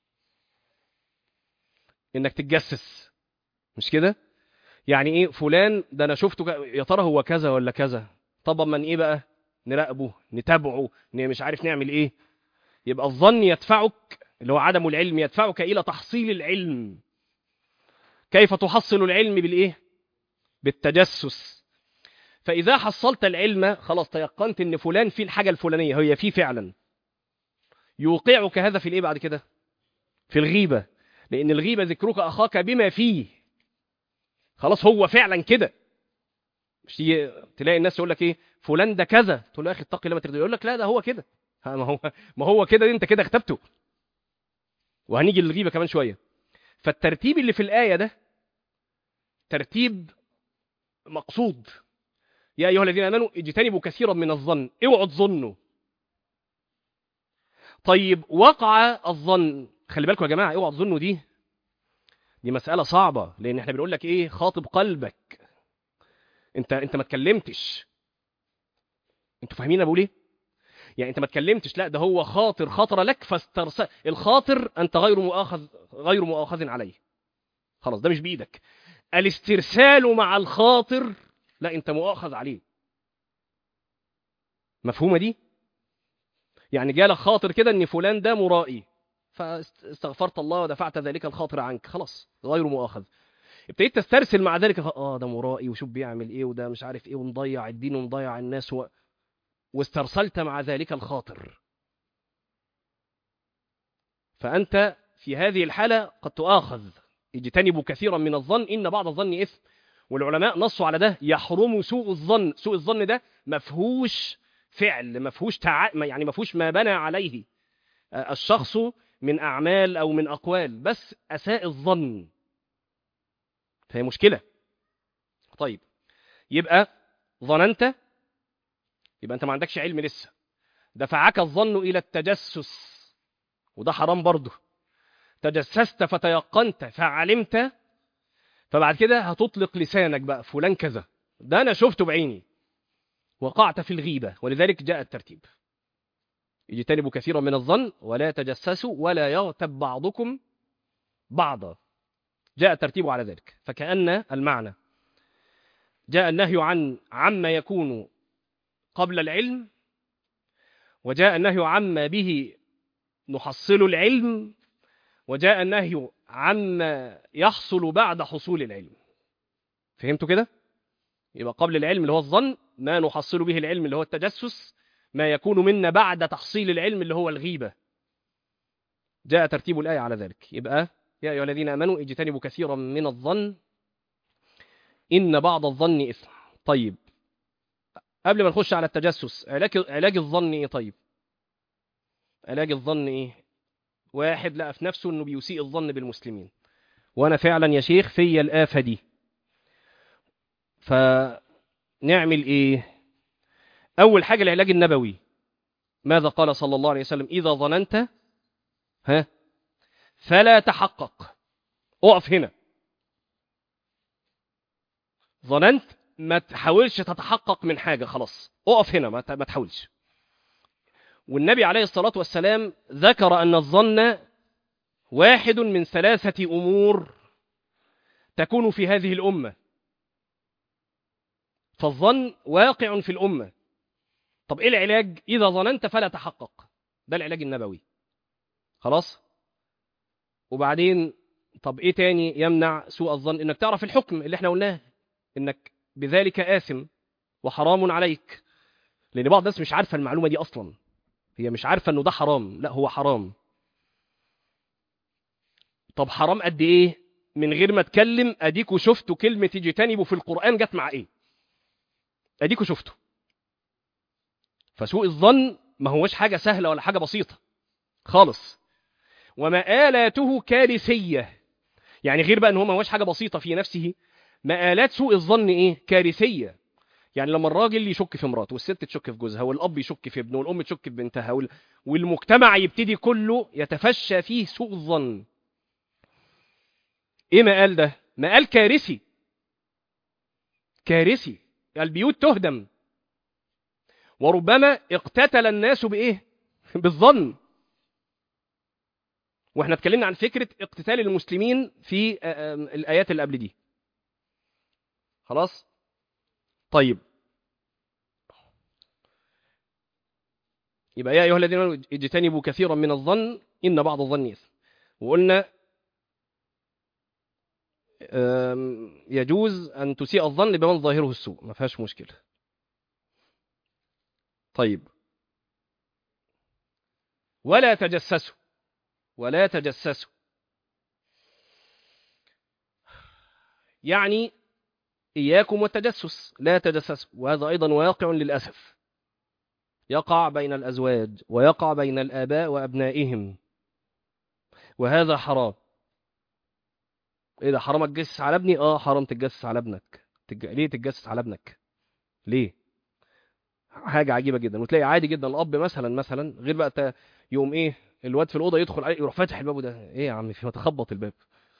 [SPEAKER 1] انك تتجسس مش كده يعني ايه فلان ده انا شفته ك- يا ترى هو كذا ولا كذا طب من ايه بقى نراقبه نتابعه ن- مش عارف نعمل ايه يبقى الظن يدفعك اللي هو عدم العلم يدفعك الى تحصيل العلم كيف تحصل العلم بالايه بالتجسس فاذا حصلت العلم خلاص تيقنت ان فلان فيه الحاجه الفلانيه هي فيه فعلا يوقعك هذا في الايه بعد كده في الغيبه لان الغيبه ذكرك اخاك بما فيه خلاص هو فعلا كده مش تيجي تلاقي الناس يقول لك ايه فلان ده كذا تقول له يا اخي اتقي الله ما تغضب يقول لك لا ده هو كده ها، ما هو ما هو كده انت كده اغتبته وهنيجي للغيبه كمان شويه فالترتيب اللي في الايه ده ترتيب مقصود يا ايها الذين امنوا اجتنبوا كثيرا من الظن اوعوا تظنوا طيب وقع الظن خلي بالكم يا جماعه اوعوا تظنوا دي دي مساله صعبه لان احنا بنقول لك ايه خاطب قلبك انت انت ما اتكلمتش انتوا فاهمين انا بقول ايه يعني انت ما اتكلمتش لا ده هو خاطر خطر لك فاسترسل الخاطر انت غير مؤاخذ غير مؤاخذ عليه خلاص ده مش بايدك الاسترسال مع الخاطر لا انت مؤاخذ عليه مفهومه دي يعني جالك خاطر كده ان فلان ده مرائي فاستغفرت الله ودفعت ذلك الخاطر عنك خلاص غير مؤاخذ ابتديت تسترسل مع ذلك ف... اه ده مرائي وشوف بيعمل ايه وده مش عارف ايه ومضيع الدين ومضيع الناس و... واسترسلت مع ذلك الخاطر فأنت في هذه الحالة قد تؤاخذ اجتنبوا كثيرا من الظن إن بعض الظن إثم والعلماء نصوا على ده يحرم سوء الظن سوء الظن ده مفهوش فعل مفهوش تع... يعني مفهوش ما بنى عليه الشخص من أعمال أو من أقوال بس أساء الظن فهي مشكلة طيب يبقى ظننت يبقى انت ما عندكش علم لسه دفعك الظن الى التجسس وده حرام برضه تجسست فتيقنت فعلمت فبعد كده هتطلق لسانك بقى فلان كذا ده انا شفته بعيني وقعت في الغيبه ولذلك جاء الترتيب اجتنبوا كثيرا من الظن ولا تجسسوا ولا يغتب بعضكم بعضا جاء الترتيب على ذلك فكأن المعنى جاء النهي عن عما يكون قبل العلم وجاء النهي عما به نحصل العلم وجاء النهي عما يحصل بعد حصول العلم فهمتوا كده يبقى قبل العلم اللي هو الظن ما نحصل به العلم اللي هو التجسس ما يكون منا بعد تحصيل العلم اللي هو الغيبة جاء ترتيب الآية على ذلك يبقى يا أيها الذين آمنوا اجتنبوا كثيرا من الظن إن بعض الظن إثم طيب قبل ما نخش على التجسس علاج علاج الظن ايه طيب علاج الظن ايه واحد لقى في نفسه انه بيسيء الظن بالمسلمين وانا فعلا يا شيخ فيا الافه دي فنعمل ايه اول حاجه العلاج النبوي ماذا قال صلى الله عليه وسلم اذا ظننت ها فلا تحقق اقف هنا ظننت ما تحاولش تتحقق من حاجة خلاص اقف هنا ما ما تحاولش والنبي عليه الصلاة والسلام ذكر أن الظن واحد من ثلاثة أمور تكون في هذه الأمة فالظن واقع في الأمة طب إيه العلاج إذا ظننت فلا تحقق ده العلاج النبوي خلاص وبعدين طب إيه تاني يمنع سوء الظن إنك تعرف الحكم اللي احنا قلناه إنك بذلك آثم وحرام عليك لأن بعض الناس مش عارفة المعلومة دي أصلا هي مش عارفة إنه ده حرام لا هو حرام طب حرام قد إيه من غير ما اتكلم أديكوا شفتوا كلمة اجتنبوا في القرآن جت مع إيه أديكوا شفتوا فسوء الظن ما هوش حاجة سهلة ولا حاجة بسيطة خالص ومآلاته كارثية يعني غير بقى ان هو ما هوش حاجة بسيطة في نفسه مآلات سوء الظن ايه كارثية يعني لما الراجل يشك في مراته والست تشك في جوزها والاب يشك في ابنه والام تشك في بنتها وال... والمجتمع يبتدي كله يتفشى فيه سوء الظن ايه مقال ده مقال كارثي كارثي البيوت تهدم وربما اقتتل الناس بايه بالظن واحنا اتكلمنا عن فكره اقتتال المسلمين في آه، آم، الايات اللي قبل دي خلاص طيب يبقى يا ايها الذين امنوا اجتنبوا كثيرا من الظن ان بعض الظن اثم وقلنا آم، يجوز ان تسيء الظن بمن ظاهره السوء ما فيهاش مشكله طيب ولا تجسسوا ولا تجسسوا يعني إياكم والتجسس لا تجسسوا وهذا أيضا واقع للأسف يقع بين الأزواج ويقع بين الآباء وأبنائهم وهذا حرام إيه ده حرام تجسس على ابني؟ آه حرام تتجسس على ابنك تج... ليه تتجسس على ابنك؟ ليه؟ حاجة عجيبة جدا وتلاقي عادي جدا الأب مثلا مثلا غير بقى ت- يقوم إيه الواد في الأوضة يدخل عليه يروح فاتح الباب وده إيه يا عم في ما تخبط الباب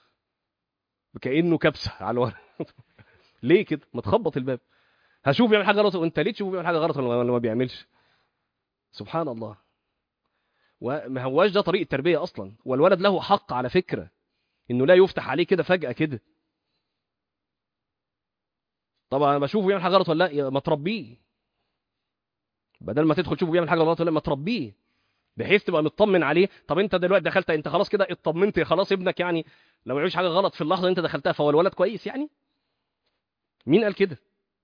[SPEAKER 1] كأنه كبسة على الورق ليه كده ما تخبط الباب هشوف يعمل حاجه غلط وانت ليه تشوف يعمل حاجه غلط ولا ولا ما بيعملش سبحان الله وما هواش ده طريق التربيه اصلا والولد له حق على فكره انه لا يفتح عليه كده فجاه كده طبعا أنا بشوفه يعمل حاجه غلط ولا لا يا- ما تربيه بدل ما تدخل تشوفه بيعمل حاجه غلط ولا لا ما تربيه بحيث تبقى مطمن عليه طب انت دلوقتي دخلت انت خلاص كده اطمنت خلاص ابنك يعني لو ما يعملش حاجه غلط في اللحظه اللي انت دخلتها فهو الولد كويس يعني مين قال كده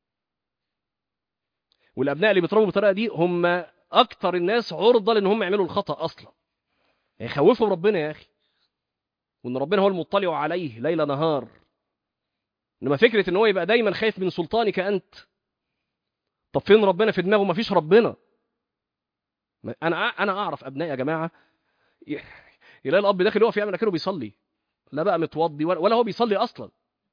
[SPEAKER 1] والابناء اللي بيتربوا بالطريقه دي هم اكتر الناس عرضه لان هم يعملوا الخطا اصلا يخوفوا ربنا يا اخي وان ربنا هو المطلع عليه ليل نهار انما فكره ان هو يبقى دايما خايف من سلطانك انت طب فين ربنا في دماغه مفيش ربنا ما- انا انا اعرف ابناء يا جماعه ي- يلاقي الاب داخل يقف يعمل كده بيصلي لا بقى متوضي ولا ولا هو بيصلي اصلا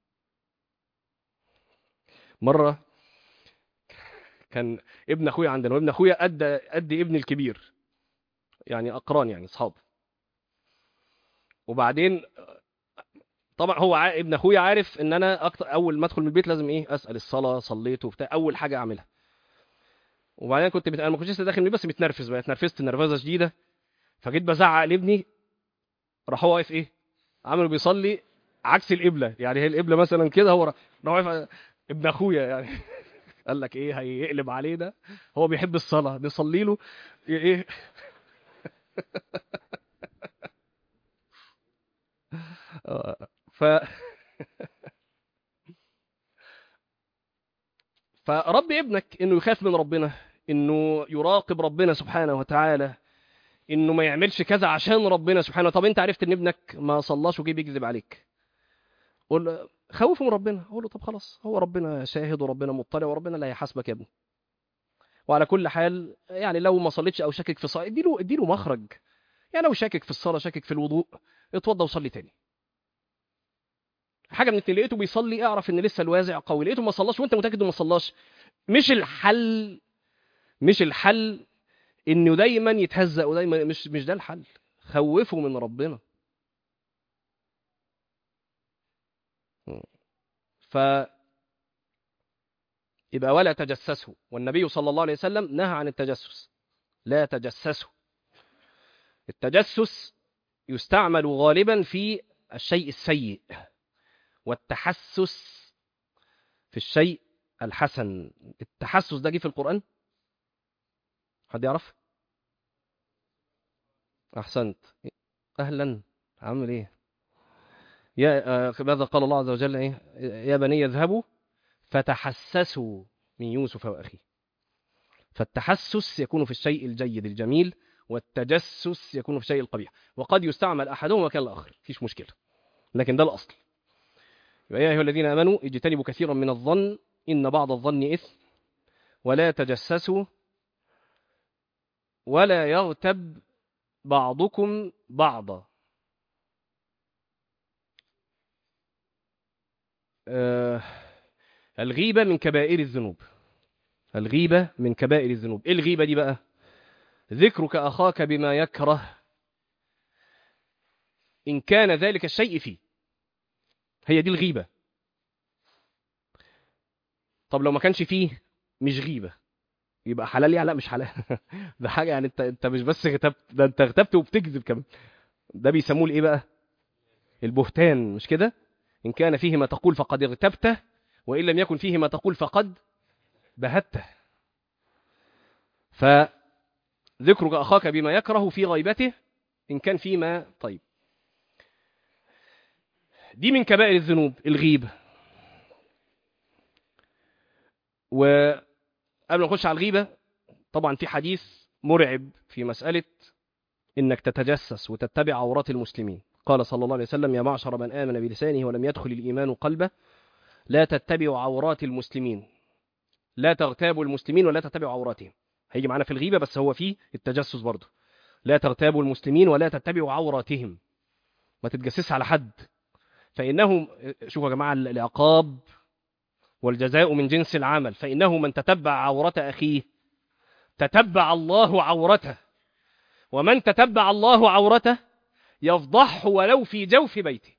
[SPEAKER 1] مره كان ابن اخويا عندنا وابن اخويا قد قد ابني الكبير يعني اقران يعني اصحاب وبعدين طبعا هو ع... ابن اخويا عارف ان انا اكتر اول ما ادخل من البيت لازم ايه اسال الصلاه صليت وبتاع اول حاجه اعملها وبعدين كنت بت... انا ما كنتش لسه داخل من البيت بس متنرفز بقى اتنرفزت نرفزه شديده فجيت بزعق لابني راح هو واقف ايه عامل بيصلي عكس القبله يعني هي القبله مثلا كده هو راح راح واقف ابن اخويا يعني قال لك ايه هيقلب علينا هو بيحب الصلاه نصلي له ايه آه، ف فربي ابنك انه يخاف من ربنا انه يراقب ربنا سبحانه وتعالى انه ما يعملش كذا عشان ربنا سبحانه طب انت عرفت ان ابنك ما صلاش وجي بيكذب عليك قول خوفه من ربنا قول له طب خلاص هو ربنا شاهد وربنا مطلع وربنا اللي هيحاسبك يا ابني وعلى كل حال يعني لو ما صليتش او شاكك في الصلاه اديله اديله مخرج يعني لو شاكك في الصلاه شاكك في الوضوء اتوضى وصلي تاني حاجه من اتنين لقيته بيصلي اعرف ان لسه الوازع قوي لقيته ما صلاش وانت متاكد انه ما صلاش مش الحل مش الحل انه دايما يتهزق ودايما مش مش ده الحل خوفه من ربنا ف يبقى ولا تجسسوا والنبي صلى الله عليه وسلم نهى عن التجسس لا تجسسوا التجسس يستعمل غالبا في الشيء السيء والتحسس في الشيء الحسن التحسس ده جه في القرآن حد يعرف أحسنت أهلا عامل إيه يا آه، ماذا قال الله عز وجل إيه يا بني اذهبوا فتحسسوا من يوسف وأخيه فالتحسس يكون في الشيء الجيد الجميل والتجسس يكون في الشيء القبيح وقد يستعمل أحدهما مكان الآخر مفيش مشكلة لكن ده الأصل يا أيها الذين آمنوا اجتنبوا كثيرا من الظن إن بعض الظن إثم ولا تجسسوا ولا يغتب بعضكم بعضا آه الغيبة من كبائر الذنوب الغيبة من كبائر الذنوب إيه الغيبة دي بقى ذكرك أخاك بما يكره إن كان ذلك الشيء فيه هي دي الغيبة طب لو ما كانش فيه مش غيبة يبقى حلال يعني لا مش حلال ده حاجه يعني انت انت مش بس اغتبت ده انت اغتبت وبتكذب كمان ده بيسموه الايه بقى البهتان مش كده ان كان فيه ما تقول فقد اغتبته وان لم يكن فيه ما تقول فقد بهته فذكرك اخاك بما يكره في غيبته ان كان فيما طيب دي من كبائر الذنوب الغيبه وقبل ما نخش على الغيبه طبعا في حديث مرعب في مساله انك تتجسس وتتبع عورات المسلمين قال صلى الله عليه وسلم يا معشر من امن بلسانه ولم يدخل الايمان قلبه لا تتبعوا عورات المسلمين لا تغتابوا المسلمين ولا تتبعوا عوراتهم هيجي معانا في الغيبه بس هو فيه التجسس برضه لا تغتابوا المسلمين ولا تتبعوا عوراتهم ما تتجسس على حد فانه شوفوا يا جماعه العقاب والجزاء من جنس العمل فانه من تتبع عوره اخيه تتبع الله عورته ومن تتبع الله عورته يفضحه ولو في جوف بيته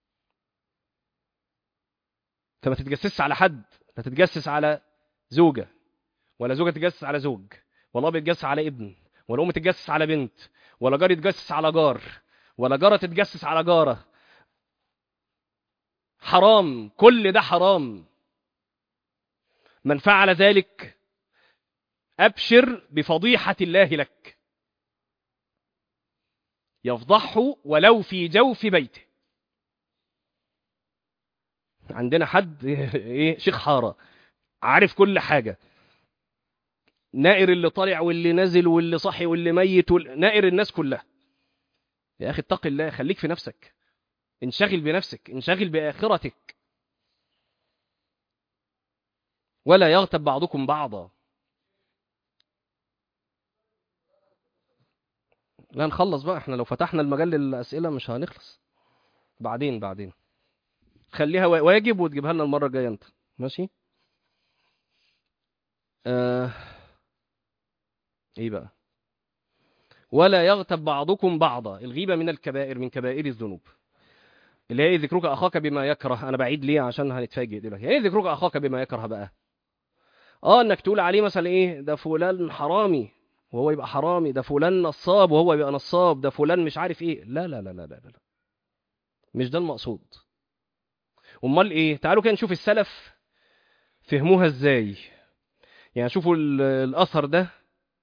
[SPEAKER 1] فما تتجسس على حد لا تتجسس على زوجة ولا زوجة تتجسس على زوج ولا أب يتجسس على ابن ولا أم تتجسس على بنت ولا جار يتجسس على جار ولا جارة تتجسس على جارة حرام كل ده حرام من فعل ذلك أبشر بفضيحة الله لك يفضحه ولو في جوف بيته عندنا حد ايه شيخ حاره عارف كل حاجه نائر اللي طالع واللي نازل واللي صحي واللي ميت وال... نائر الناس كلها يا اخي اتق الله خليك في نفسك انشغل بنفسك انشغل باخرتك ولا يغتب بعضكم بعضا لا نخلص بقى احنا لو فتحنا المجال للاسئله مش هنخلص بعدين بعدين خليها واجب وتجيبها لنا المره الجايه انت ماشي آه... ايه بقى ولا يغتب بعضكم بعضا الغيبه من الكبائر من كبائر الذنوب اللي هي ذكرك اخاك بما يكره انا بعيد ليه عشان هنتفاجئ دلوقتي ايه ذكرك اخاك بما يكره بقى اه انك تقول عليه مثلا ايه ده فلان حرامي وهو يبقى حرامي ده فلان نصاب وهو يبقى نصاب ده فلان مش عارف ايه لا لا لا لا لا, لا. مش ده المقصود امال ايه تعالوا كده نشوف السلف فهموها ازاي يعني شوفوا الاثر ده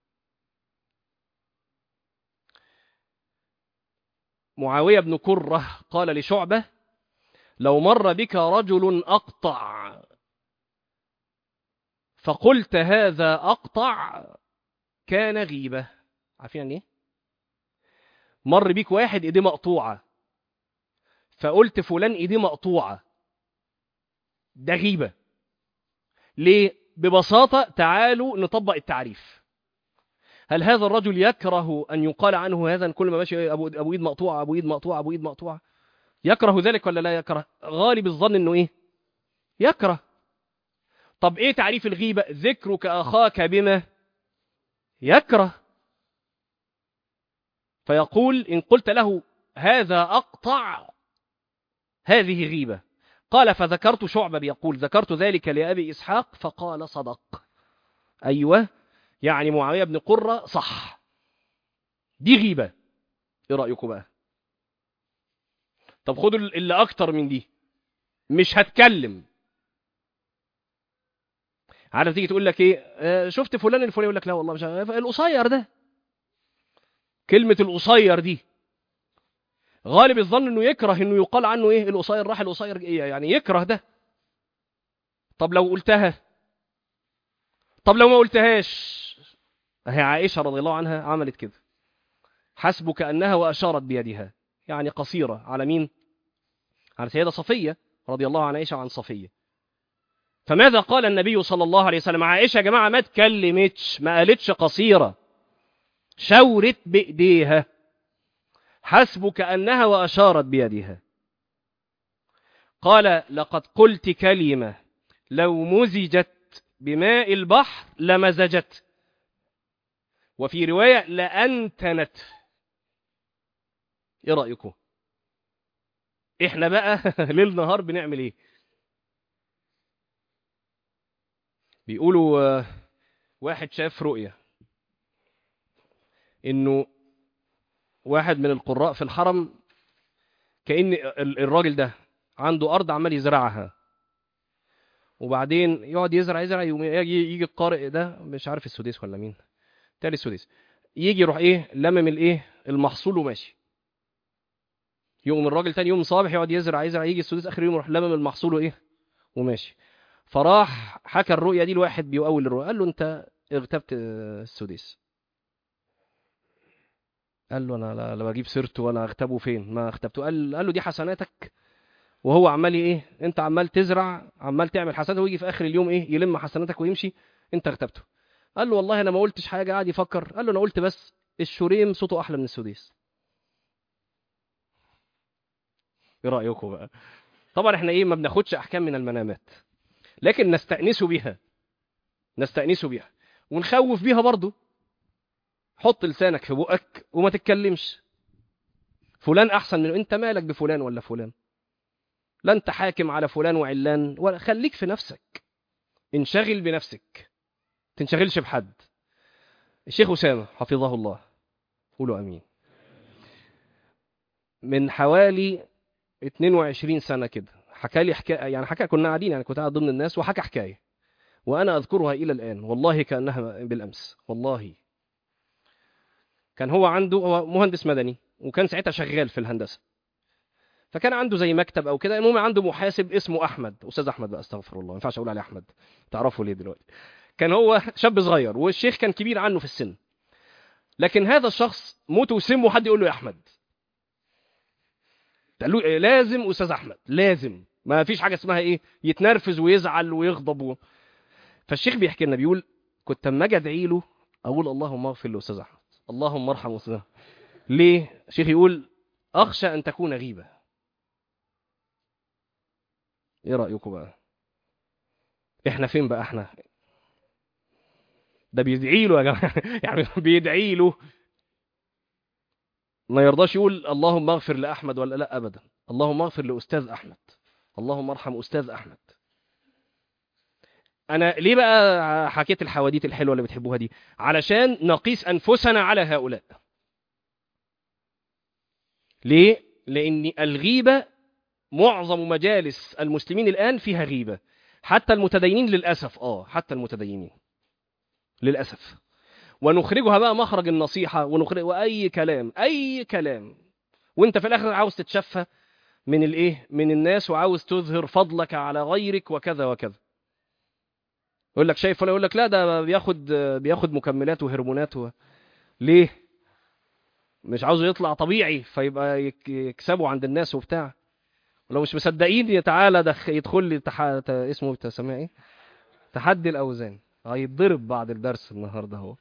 [SPEAKER 1] معاويه بن كره قال لشعبه لو مر بك رجل اقطع فقلت هذا اقطع كان غيبه عارفين يعني ايه مر بيك واحد ايديه مقطوعه فقلت فلان ايديه مقطوعه ده غيبة ليه؟ ببساطة تعالوا نطبق التعريف هل هذا الرجل يكره أن يقال عنه هذا كل ما ماشي أبو, أبو إيد مقطوعة أبو إيد مقطوعة أبو إيد مقطوعة يكره ذلك ولا لا يكره غالب الظن أنه إيه يكره طب إيه تعريف الغيبة ذكرك أخاك بما يكره فيقول إن قلت له هذا أقطع هذه غيبة قال فذكرت شعبة بيقول ذكرت ذلك لأبي إسحاق فقال صدق أيوة يعني معاوية بن قرة صح دي غيبة إيه رأيكم بقى طب خدوا اللي أكتر من دي مش هتكلم عارف تيجي تقول لك ايه آه شفت فلان الفلاني يقول لك لا والله مش عارف القصير ده كلمة القصير دي غالب الظن انه يكره انه يقال عنه ايه القصير راح القصير ايه يعني يكره ده طب لو قلتها طب لو ما قلتهاش هي عائشة رضي الله عنها عملت كده حسبك أنها وأشارت بيدها يعني قصيرة على مين على سيدة صفية رضي الله عن عائشة وعن صفية فماذا قال النبي صلى الله عليه وسلم عائشة يا جماعة ما تكلمتش ما قالتش قصيرة شورت بإيديها حسبك أنها وأشارت بيدها قال لقد قلت كلمة لو مزجت بماء البحر لمزجت وفي رواية لأنتنت ايه رأيكم احنا بقى ليل نهار بنعمل ايه بيقولوا واحد شاف رؤية انه واحد من القراء في الحرم كأن ال- الراجل ده عنده أرض عمال يزرعها وبعدين يقعد يزرع يزرع يقوم يجي يجي القارئ ده مش عارف السديس ولا مين تاني السديس يجي يروح ايه لمم الايه المحصول وماشي يقوم الراجل تاني يوم صباح يقعد يزرع يزرع يجي السديس اخر يوم يروح لمم المحصول وايه وماشي فراح حكى الرؤيا دي لواحد بيؤول الرؤيا قال له انت اغتبت السديس قال له انا لا, لا بجيب سيرته ولا اغتابه فين ما اغتبته قال قال له دي حسناتك وهو عمال ايه انت عمال تزرع عمال تعمل حسنات ويجي في اخر اليوم ايه يلم حسناتك ويمشي انت اغتبته قال له والله انا ما قلتش حاجه قاعد يفكر قال له انا قلت بس الشريم صوته احلى من السديس ايه رايكم بقى طبعا احنا ايه ما بناخدش احكام من المنامات لكن نستأنس بها نستأنس بها ونخوف بيها برضو حط لسانك في بقك وما تتكلمش فلان احسن من انت مالك بفلان ولا فلان لا انت حاكم على فلان وعلان ولا خليك في نفسك انشغل بنفسك تنشغلش بحد الشيخ أسامة حفظه الله قولوا أمين من حوالي 22 سنة كده حكى لي حكاية يعني حكى كنا قاعدين يعني كنت قاعد ضمن الناس وحكى حكاية وأنا أذكرها إلى الآن والله كأنها بالأمس والله كان هو عنده هو مهندس مدني وكان ساعتها شغال في الهندسة فكان عنده زي مكتب او كده المهم عنده محاسب اسمه احمد استاذ احمد بقى استغفر الله ما ينفعش اقول عليه احمد تعرفوا ليه دلوقتي كان هو شاب صغير والشيخ كان كبير عنه في السن لكن هذا الشخص موت وسمه حد يقول له يا احمد قال له إيه لازم استاذ احمد لازم ما فيش حاجه اسمها ايه يتنرفز ويزعل ويغضب و... فالشيخ بيحكي لنا بيقول كنت اما اجي ادعي له اقول اللهم اغفر لاستاذ احمد اللهم ارحم استاذ أحمد. ليه الشيخ يقول اخشى ان تكون غيبه ايه رايكم بقى احنا فين بقى احنا ده بيدعي له يا جماعه يعني بيدعي له ما يرضاش يقول اللهم اغفر لاحمد ولا لا ابدا اللهم اغفر لاستاذ احمد اللهم ارحم استاذ احمد انا ليه بقى حكيت الحواديت الحلوه اللي بتحبوها دي علشان نقيس انفسنا على هؤلاء ليه لان الغيبه معظم مجالس المسلمين الآن فيها غيبة حتى المتدينين للأسف آه حتى المتدينين للأسف ونخرجها بقى مخرج النصيحة ونخرج وأي كلام أي كلام وانت في الآخر عاوز تتشفى من الإيه من الناس وعاوز تظهر فضلك على غيرك وكذا وكذا يقول لك شايف ولا يقول لك لا ده بياخد بياخد مكملات وهرمونات و... ليه مش عاوزه يطلع طبيعي فيبقى يكسبه عند الناس وبتاع ولو مش مصدقين تعالى دخ... يدخل لي تح... ت... اسمه تسميه ايه تحدي الاوزان هيتضرب بعد الدرس النهارده اهو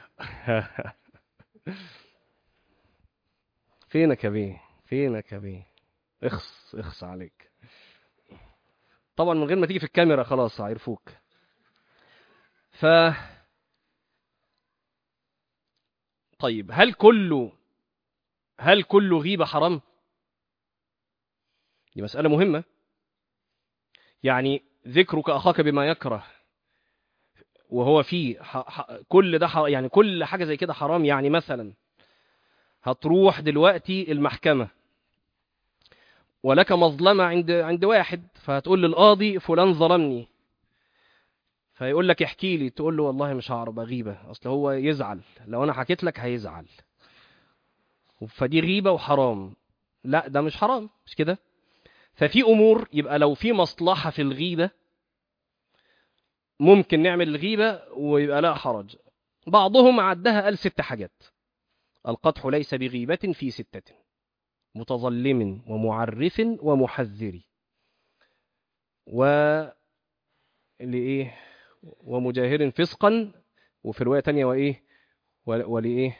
[SPEAKER 1] فينك يا بيه فينك يا بيه اخص اخص عليك طبعا من غير ما تيجي في الكاميرا خلاص هيعرفوك ف طيب هل كله هل كل غيبة حرام؟ دي مسألة مهمة يعني ذكرك أخاك بما يكره وهو فيه ح... ح... كل ده ح... يعني كل حاجة زي كده حرام يعني مثلا هتروح دلوقتي المحكمة ولك مظلمة عند عند واحد فهتقول للقاضي فلان ظلمني فيقول لك احكي لي تقول له والله مش هعرف غيبة اصل هو يزعل لو انا حكيت لك هيزعل فدي غيبة وحرام لا ده مش حرام مش كده ففي امور يبقى لو في مصلحه في الغيبه ممكن نعمل الغيبه ويبقى لا حرج بعضهم عدها قال ست حاجات القدح ليس بغيبه في سته متظلم ومعرف ومحذر و لايه ومجاهر فسقا وفي روايه تانية وايه ولايه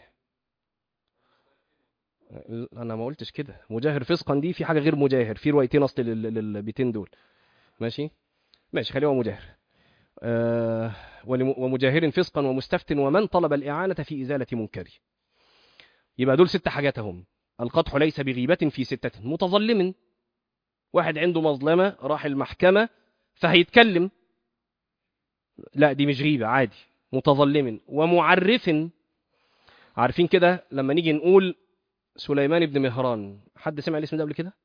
[SPEAKER 1] انا ما قلتش كده مجاهر فسقا دي في حاجه غير مجاهر في روايتين اصل للبيتين دول ماشي ماشي خليه هو مجاهر آه ومجاهر فسقا ومستفت ومن طلب الاعانه في ازاله منكر يبقى دول ست حاجات هم القدح ليس بغيبه في سته متظلم واحد عنده مظلمه راح المحكمه فهيتكلم لا دي مش غيبه عادي متظلم ومعرف عارفين كده لما نيجي نقول سليمان بن مهران حد سمع الاسم ده قبل كده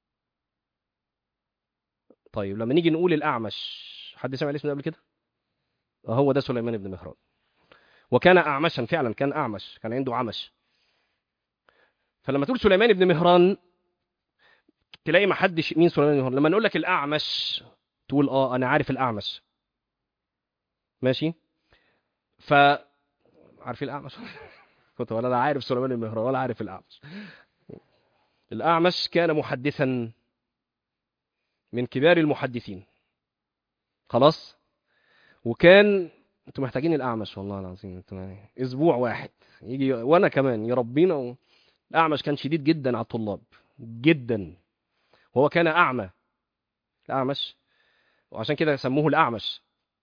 [SPEAKER 1] طيب لما نيجي نقول الأعمش حد سمع الاسم ده قبل كده هو ده سليمان بن مهران وكان أعمشا فعلا كان أعمش كان عنده عمش فلما تقول سليمان بن مهران تلاقي ما حدش مين سليمان بن مهران لما نقول لك الأعمش تقول اه أنا عارف الأعمش ماشي ف عارفين الأعمش كنت ولا أنا عارف سليمان بن مهران ولا عارف الأعمش الأعمش كان محدثا من كبار المحدثين خلاص وكان انتوا محتاجين الاعمش والله العظيم انتوا يعني اسبوع واحد يجي وانا كمان يربينا و... الاعمش كان شديد جدا على الطلاب جدا وهو كان اعمى الاعمش وعشان كده سموه الاعمش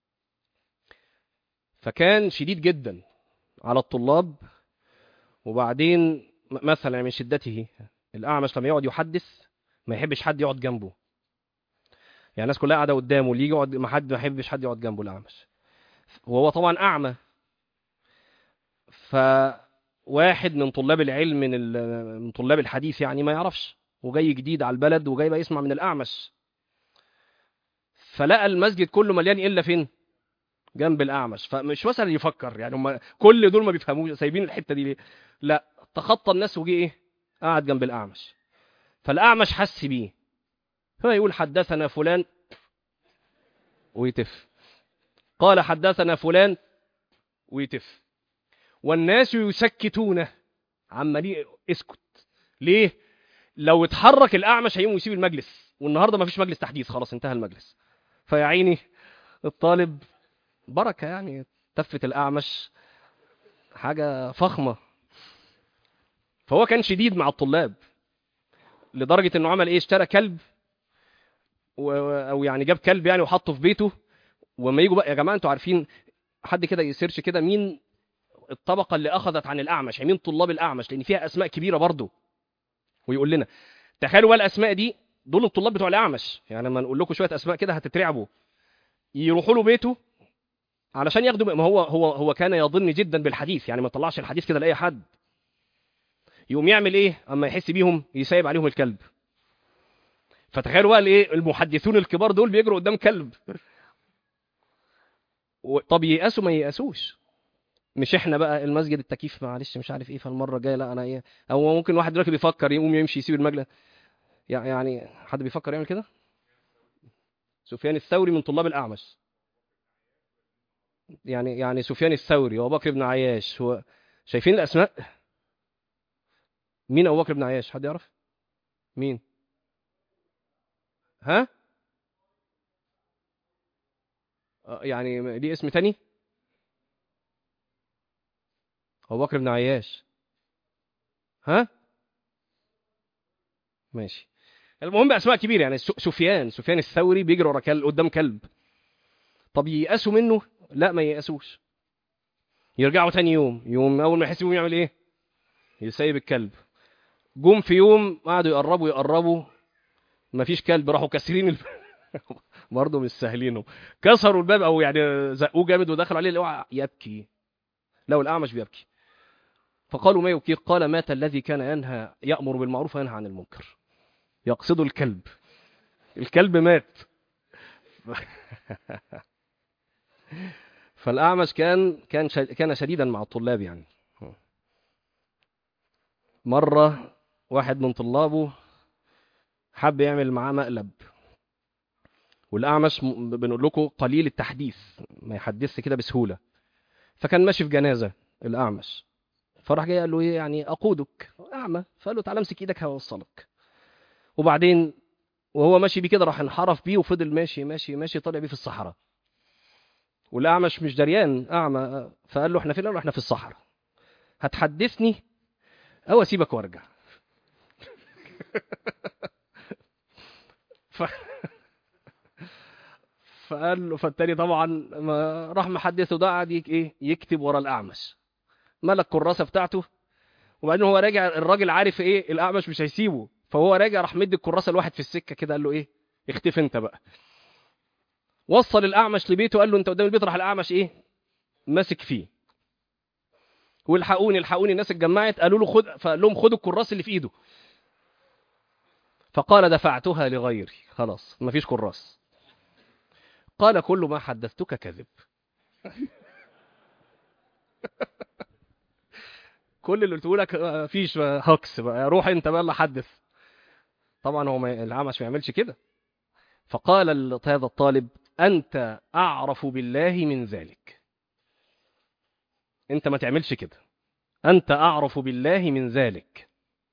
[SPEAKER 1] فكان شديد جدا على الطلاب وبعدين مثلا من شدته الاعمش لما يقعد يحدث ما يحبش حد يقعد جنبه يعني الناس كلها قاعده قدامه اللي يجي يقعد ما حد ما يحبش حد يقعد جنبه الاعمش وهو طبعا اعمى فواحد من طلاب العلم من من طلاب الحديث يعني ما يعرفش وجاي جديد على البلد وجاي بقى يسمع من الاعمش فلقى المسجد كله مليان الا فين جنب الاعمش فمش مثلا يفكر يعني هم كل دول ما بيفهموش سايبين الحته دي ليه لا تخطى الناس وجي ايه قعد جنب الاعمش فالاعمش حس بيه فيقول حدثنا فلان ويتف قال حدثنا فلان ويتف والناس يسكتونه عمالين اسكت ليه لو اتحرك الاعمش هيقوم يسيب المجلس والنهارده ما فيش مجلس تحديث خلاص انتهى المجلس فيا عيني الطالب بركه يعني تفه الاعمش حاجه فخمه فهو كان شديد مع الطلاب لدرجه انه عمل ايه اشترى كلب و... او يعني جاب كلب يعني وحطه في بيته وما يجوا بقى يا جماعه انتوا عارفين حد كده يسيرش كده مين الطبقه اللي اخذت عن الاعمش يعني مين طلاب الاعمش لان فيها اسماء كبيره برضه ويقول لنا تخيلوا بقى الاسماء دي دول الطلاب بتوع الاعمش يعني لما نقول لكم شويه اسماء كده هتترعبوا يروحوا له بيته علشان ياخدوا ما هو هو هو كان يظن جدا بالحديث يعني ما طلعش الحديث كده لاي حد يقوم يعمل ايه اما يحس بيهم يسايب عليهم الكلب فتخيلوا بقى الايه المحدثون الكبار دول بيجروا قدام كلب طب ييأسوا ما ييأسوش مش احنا بقى المسجد التكييف معلش مش عارف ايه فالمره الجايه لا انا ايه او ممكن واحد دلوقتي بيفكر يقوم يمشي يسيب المجلس يعني حد بيفكر يعمل كده سفيان الثوري من طلاب الاعمش يعني يعني سفيان الثوري وابو بكر بن عياش هو شايفين الاسماء مين ابو بكر بن عياش حد يعرف مين ها يعني ليه اسم تاني ابو بكر بن عياش ها ماشي المهم باسماء كبيره يعني سفيان سفيان الثوري بيجري ورا كلب قدام كلب طب ييأسوا منه لا ما ييأسوش يرجعوا تاني يوم يوم اول ما يحس بيهم يعمل ايه يسيب الكلب جم في يوم قعدوا يقربوا يقربوا مفيش كلب راحوا كاسرين الب... برضه مش سهلينه كسروا الباب او يعني زقوه جامد ودخلوا عليه اوعى يبكي لو الاعمش بيبكي فقالوا ما يبكيك قال مات الذي كان ينهى يأمر بالمعروف وينهى عن المنكر يقصد الكلب الكلب مات فالأعمش كان كان كان شديدا مع الطلاب يعني مرة واحد من طلابه حب يعمل معاه مقلب والأعمش بنقول لكم قليل التحديث ما يحدثش كده بسهولة فكان ماشي في جنازة الأعمش فراح جاي قال له ايه يعني اقودك اعمى فقال له تعالى امسك ايدك هوصلك وبعدين وهو ماشي بيه كده راح انحرف بيه وفضل ماشي ماشي ماشي طالع بيه في الصحراء والاعمش مش دريان اعمى فقال له احنا فين قال له احنا في الصحراء هتحدثني او اسيبك وارجع ف... فقال له فالتاني طبعا ما راح محدثه ده قعد ايه يكتب ورا الاعمش ملك الكراسه بتاعته وبعدين هو راجع الراجل عارف ايه الاعمش مش هيسيبه فهو راجع راح مدي الكراسه لواحد في السكه كده قال له ايه اختفي انت بقى وصل الاعمش لبيته قال له انت قدام البيت راح الاعمش ايه ماسك فيه والحقوني الحقوني الناس اتجمعت قالوا له خد فقال لهم خدوا الكراس اللي في ايده فقال دفعتها لغيري خلاص مفيش كراس قال كل ما حدثتك كذب كل اللي قلته لك مفيش هوكس بقى روح انت بقى اللي حدث طبعا هو ما- الأعمش ما يعملش كده فقال ال- هذا الطالب أنت أعرف بالله من ذلك أنت ما تعملش كده أنت أعرف بالله من ذلك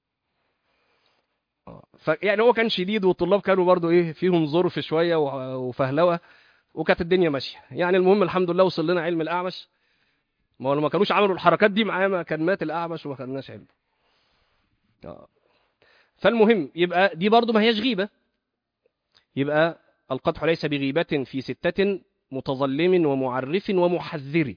[SPEAKER 1] آه. ف يعني هو كان شديد والطلاب كانوا برضو إيه فيهم ظرف شوية و- وفهلوة وكانت الدنيا ماشية يعني المهم الحمد لله وصل لنا علم الأعمش ما هو لو ما كانوش عملوا الحركات دي معاه ما كان مات الأعمش وما خدناش علم آه. فالمهم يبقى دي برضو ما هيش غيبة يبقى القدح ليس بغيبة في ستة متظلم ومعرف ومحذر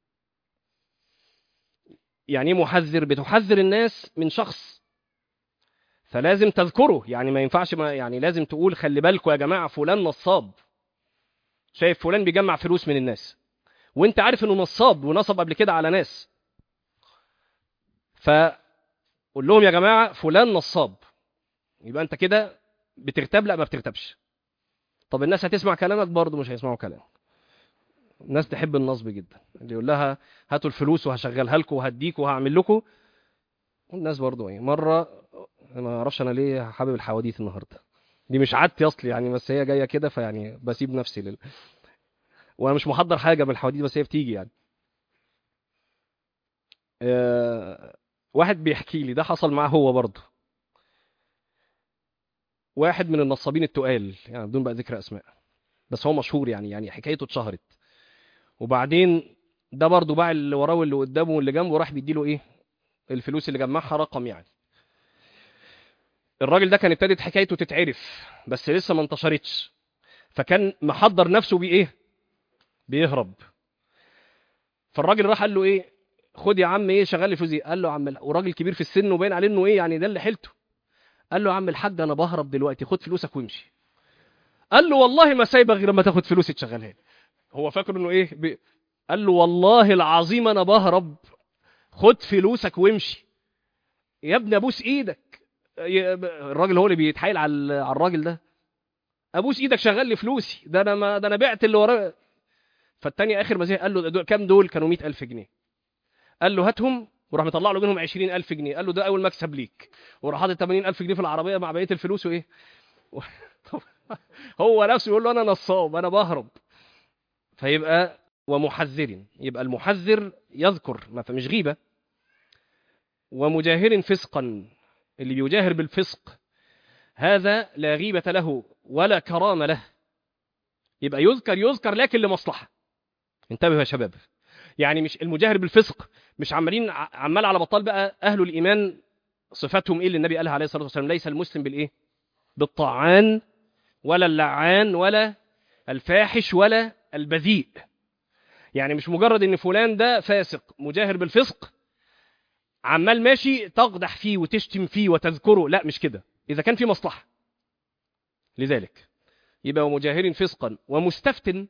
[SPEAKER 1] يعني ايه محذر بتحذر الناس من شخص فلازم تذكره يعني ما ينفعش ما يعني لازم تقول خلي بالكم يا جماعة فلان نصاب شايف فلان بيجمع فلوس من الناس وانت عارف انه نصاب ونصب قبل كده على ناس فقول لهم يا جماعة فلان نصاب يبقى انت كده بتغتاب لا ما بتغتابش طب الناس هتسمع كلامك برضه مش هيسمعوا كلامك الناس تحب النصب جدا اللي يقول لها هاتوا الفلوس وهشغلها لكم وهديكم وهعمل لكم والناس برضه ايه مره ما اعرفش انا ليه حابب الحواديت النهارده دي مش عادتي اصلي يعني بس هي جايه كده فيعني بسيب نفسي لل وانا مش محضر حاجه من الحواديت بس هي بتيجي يعني آه، واحد بيحكي لي ده حصل معاه هو برضه واحد من النصابين التقال يعني بدون بقى ذكر اسماء بس هو مشهور يعني يعني حكايته اتشهرت وبعدين ده برضه باع اللي وراه واللي قدامه واللي جنبه راح بيديله ايه الفلوس اللي جمعها رقم يعني الراجل ده كان ابتدت حكايته تتعرف بس لسه ما انتشرتش فكان محضر نفسه بايه بيهرب فالراجل راح قال له ايه خد يا عم ايه شغال لي فلوس دي قال له يا عم وراجل كبير في السن وباين عليه انه ايه يعني ده اللي حيلته قال له يا عم الحاج انا بهرب دلوقتي خد فلوسك وامشي قال له والله ما سايبك غير لما تاخد فلوسي تشغلها لي هو فاكر انه ايه بي... قال له والله العظيم انا بهرب خد فلوسك وامشي يا ابني ابوس ايدك يا- الراجل هو اللي بيتحايل على ال- على الراجل ده ابوس ايدك شغل لي فلوسي ده انا ما ده انا بعت اللي ورايا فالتاني اخر ما زهق قال له دول كام دول كانوا 100000 جنيه قال له هاتهم وراح مطلع له منهم 20000 جنيه قال له ده اول مكسب ليك وراح حاطط 80000 جنيه في العربيه مع بقيه الفلوس وايه طب هو نفسه يقول له انا نصاب انا بهرب فيبقى ومحذر يبقى المحذر يذكر ما مش غيبه ومجاهر فسقا اللي بيجاهر بالفسق هذا لا غيبة له ولا كرامة له يبقى يذكر يذكر لكن لمصلحة انتبهوا يا شباب يعني مش المجاهر بالفسق مش عمالين ع- عمال على بطال بقى أهل الإيمان صفاتهم إيه اللي النبي قالها عليه الصلاة والسلام ليس المسلم بالإيه بالطعان ولا اللعان ولا الفاحش ولا البذيء يعني مش مجرد ان فلان ده فاسق مجاهر بالفسق عمال ماشي تقدح فيه وتشتم فيه وتذكره لا مش كده إذا كان في مصلحة لذلك يبقى ومجاهر فسقا ومستفتن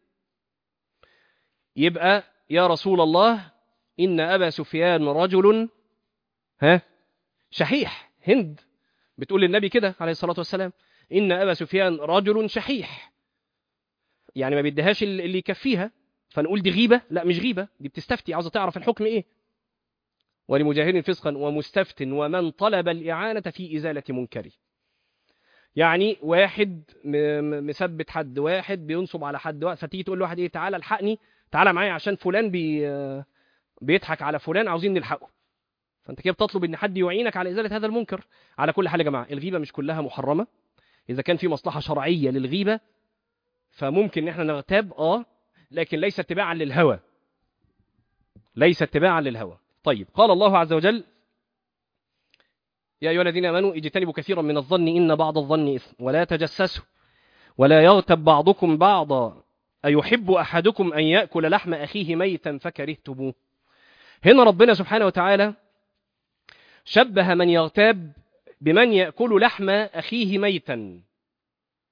[SPEAKER 1] يبقى يا رسول الله إن أبا سفيان رجل ها شحيح هند بتقول للنبي كده عليه الصلاة والسلام إن أبا سفيان رجل شحيح يعني ما بيديهاش اللي يكفيها فنقول دي غيبة لا مش غيبة دي بتستفتي عاوزة تعرف الحكم إيه ولمجاهر فسقا ومستفت ومن طلب الإعانة في إزالة منكره يعني واحد م- م- مثبت حد واحد بينصب على حد واحد فتيجي تقول لواحد ايه تعالى الحقني تعالى معايا عشان فلان بي بيضحك على فلان عاوزين نلحقه فانت كده بتطلب ان حد يعينك على ازاله هذا المنكر على كل حال يا جماعه الغيبه مش كلها محرمه اذا كان في مصلحه شرعيه للغيبه فممكن ان احنا نغتاب اه لكن ليس اتباعا للهوى ليس اتباعا للهوى طيب قال الله عز وجل يا أيها الذين آمنوا اجتنبوا كثيرا من الظن إن بعض الظن إثم ولا تجسسوا ولا يغتب بعضكم بعضا أيحب أحدكم أن يأكل لحم أخيه ميتا فكرهتموه هنا ربنا سبحانه وتعالى شبه من يغتاب بمن يأكل لحم أخيه ميتا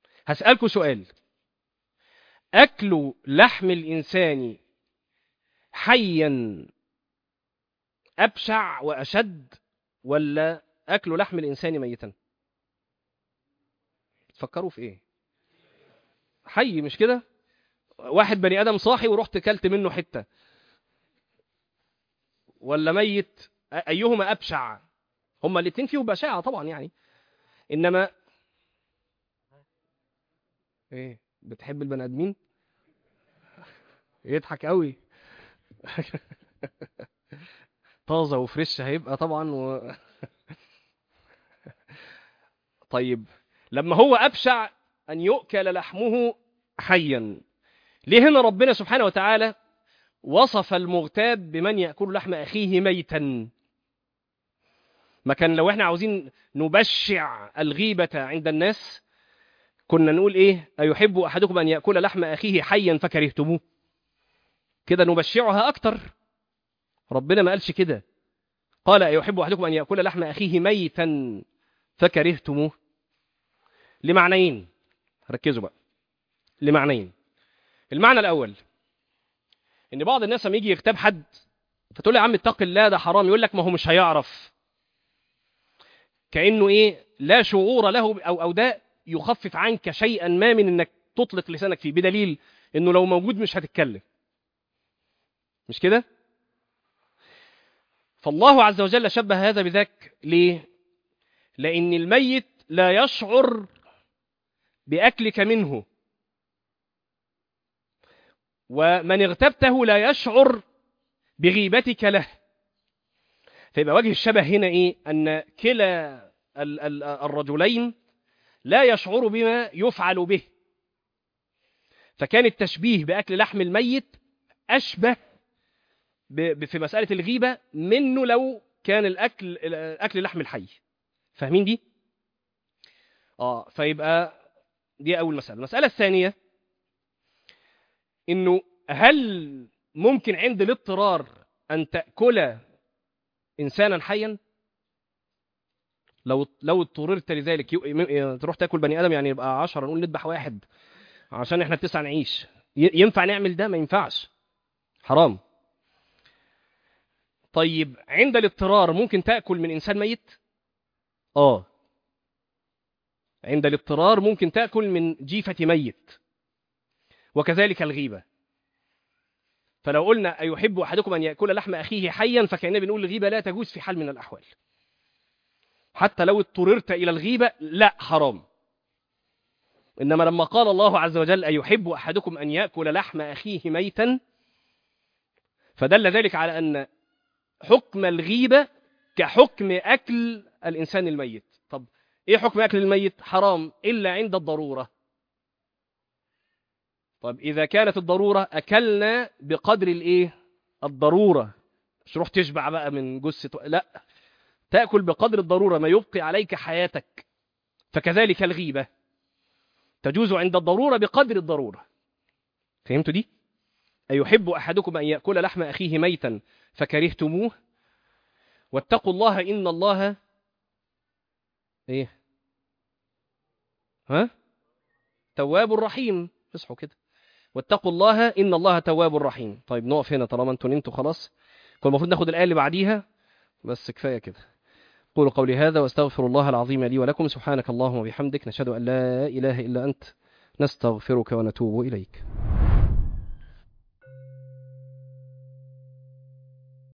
[SPEAKER 1] هسألكم سؤال أكل لحم الإنسان حيا أبشع وأشد ولا أكل لحم الإنسان ميتا تفكروا في إيه حي مش كده واحد بني آدم صاحي ورحت كلت منه حتة ولا ميت أيهما أبشع هما الاتنين فيهم بشاعة طبعا يعني إنما إيه بتحب البني آدمين يضحك قوي طازة وفريش هيبقى طبعا و... طيب لما هو أبشع أن يؤكل لحمه حيا ليه هنا ربنا سبحانه وتعالى وصف المغتاب بمن يأكل لحم أخيه ميتا ما كان لو احنا عاوزين نبشع الغيبة عند الناس كنا نقول ايه أيحب أحدكم أن يأكل لحم أخيه حيا فكرهتموه كده نبشعها أكتر ربنا ما قالش كده قال أيحب أحدكم أن يأكل لحم أخيه ميتا فكرهتموه لمعنيين ركزوا بقى لمعنيين المعنى الأول إن بعض الناس لما يجي يغتاب حد فتقول له يا عم اتق الله ده حرام يقول لك ما هو مش هيعرف كأنه إيه لا شعور له أو أو ده يخفف عنك شيئا ما من إنك تطلق لسانك فيه بدليل إنه لو موجود مش هتتكلم مش كده؟ فالله عز وجل شبه هذا بذاك ليه؟ لأن الميت لا يشعر بأكلك منه ومن اغتبته لا يشعر بغيبتك له فيبقى وجه الشبه هنا إيه؟ أن كلا الرجلين لا يشعر بما يفعل به فكان التشبيه بأكل لحم الميت أشبه في مسألة الغيبة منه لو كان الأكل أكل لحم الحي فاهمين دي؟ آه فيبقى دي أول مسألة المسألة الثانية إنه هل ممكن عند الاضطرار أن تأكل إنسانا حيا؟ لو لو اضطررت لذلك تروح تاكل بني ادم يعني يبقى 10 نقول نذبح واحد عشان احنا التسعه نعيش ينفع نعمل ده ما ينفعش حرام طيب عند الاضطرار ممكن تاكل من انسان ميت اه عند الاضطرار ممكن تاكل من جيفه ميت وكذلك الغيبه فلو قلنا ايحب احدكم ان ياكل لحم اخيه حيا فكاننا بنقول الغيبه لا تجوز في حال من الاحوال حتى لو اضطررت إلى الغيبة لا حرام إنما لما قال الله عز وجل أيحب أحدكم أن يأكل لحم أخيه ميتا فدل ذلك على أن حكم الغيبة كحكم أكل الإنسان الميت طب إيه حكم أكل الميت حرام إلا عند الضرورة طب إذا كانت الضرورة أكلنا بقدر الإيه الضرورة مش روح تشبع بقى من جثة لا تأكل بقدر الضرورة ما يبقي عليك حياتك فكذلك الغيبة تجوز عند الضرورة بقدر الضرورة فهمتوا دي؟ أيحب أحدكم أن يأكل لحم أخيه ميتا فكرهتموه واتقوا الله إن الله إيه؟ ها؟ تواب رحيم اصحوا كده واتقوا الله إن الله تواب رحيم طيب نقف هنا طالما انتوا نمتوا خلاص كل المفروض ناخد الآية اللي بعديها بس كفاية كده قولوا قولي هذا واستغفر الله العظيم لي ولكم سبحانك اللهم وبحمدك نشهد أن لا إله إلا أنت نستغفرك ونتوب إليك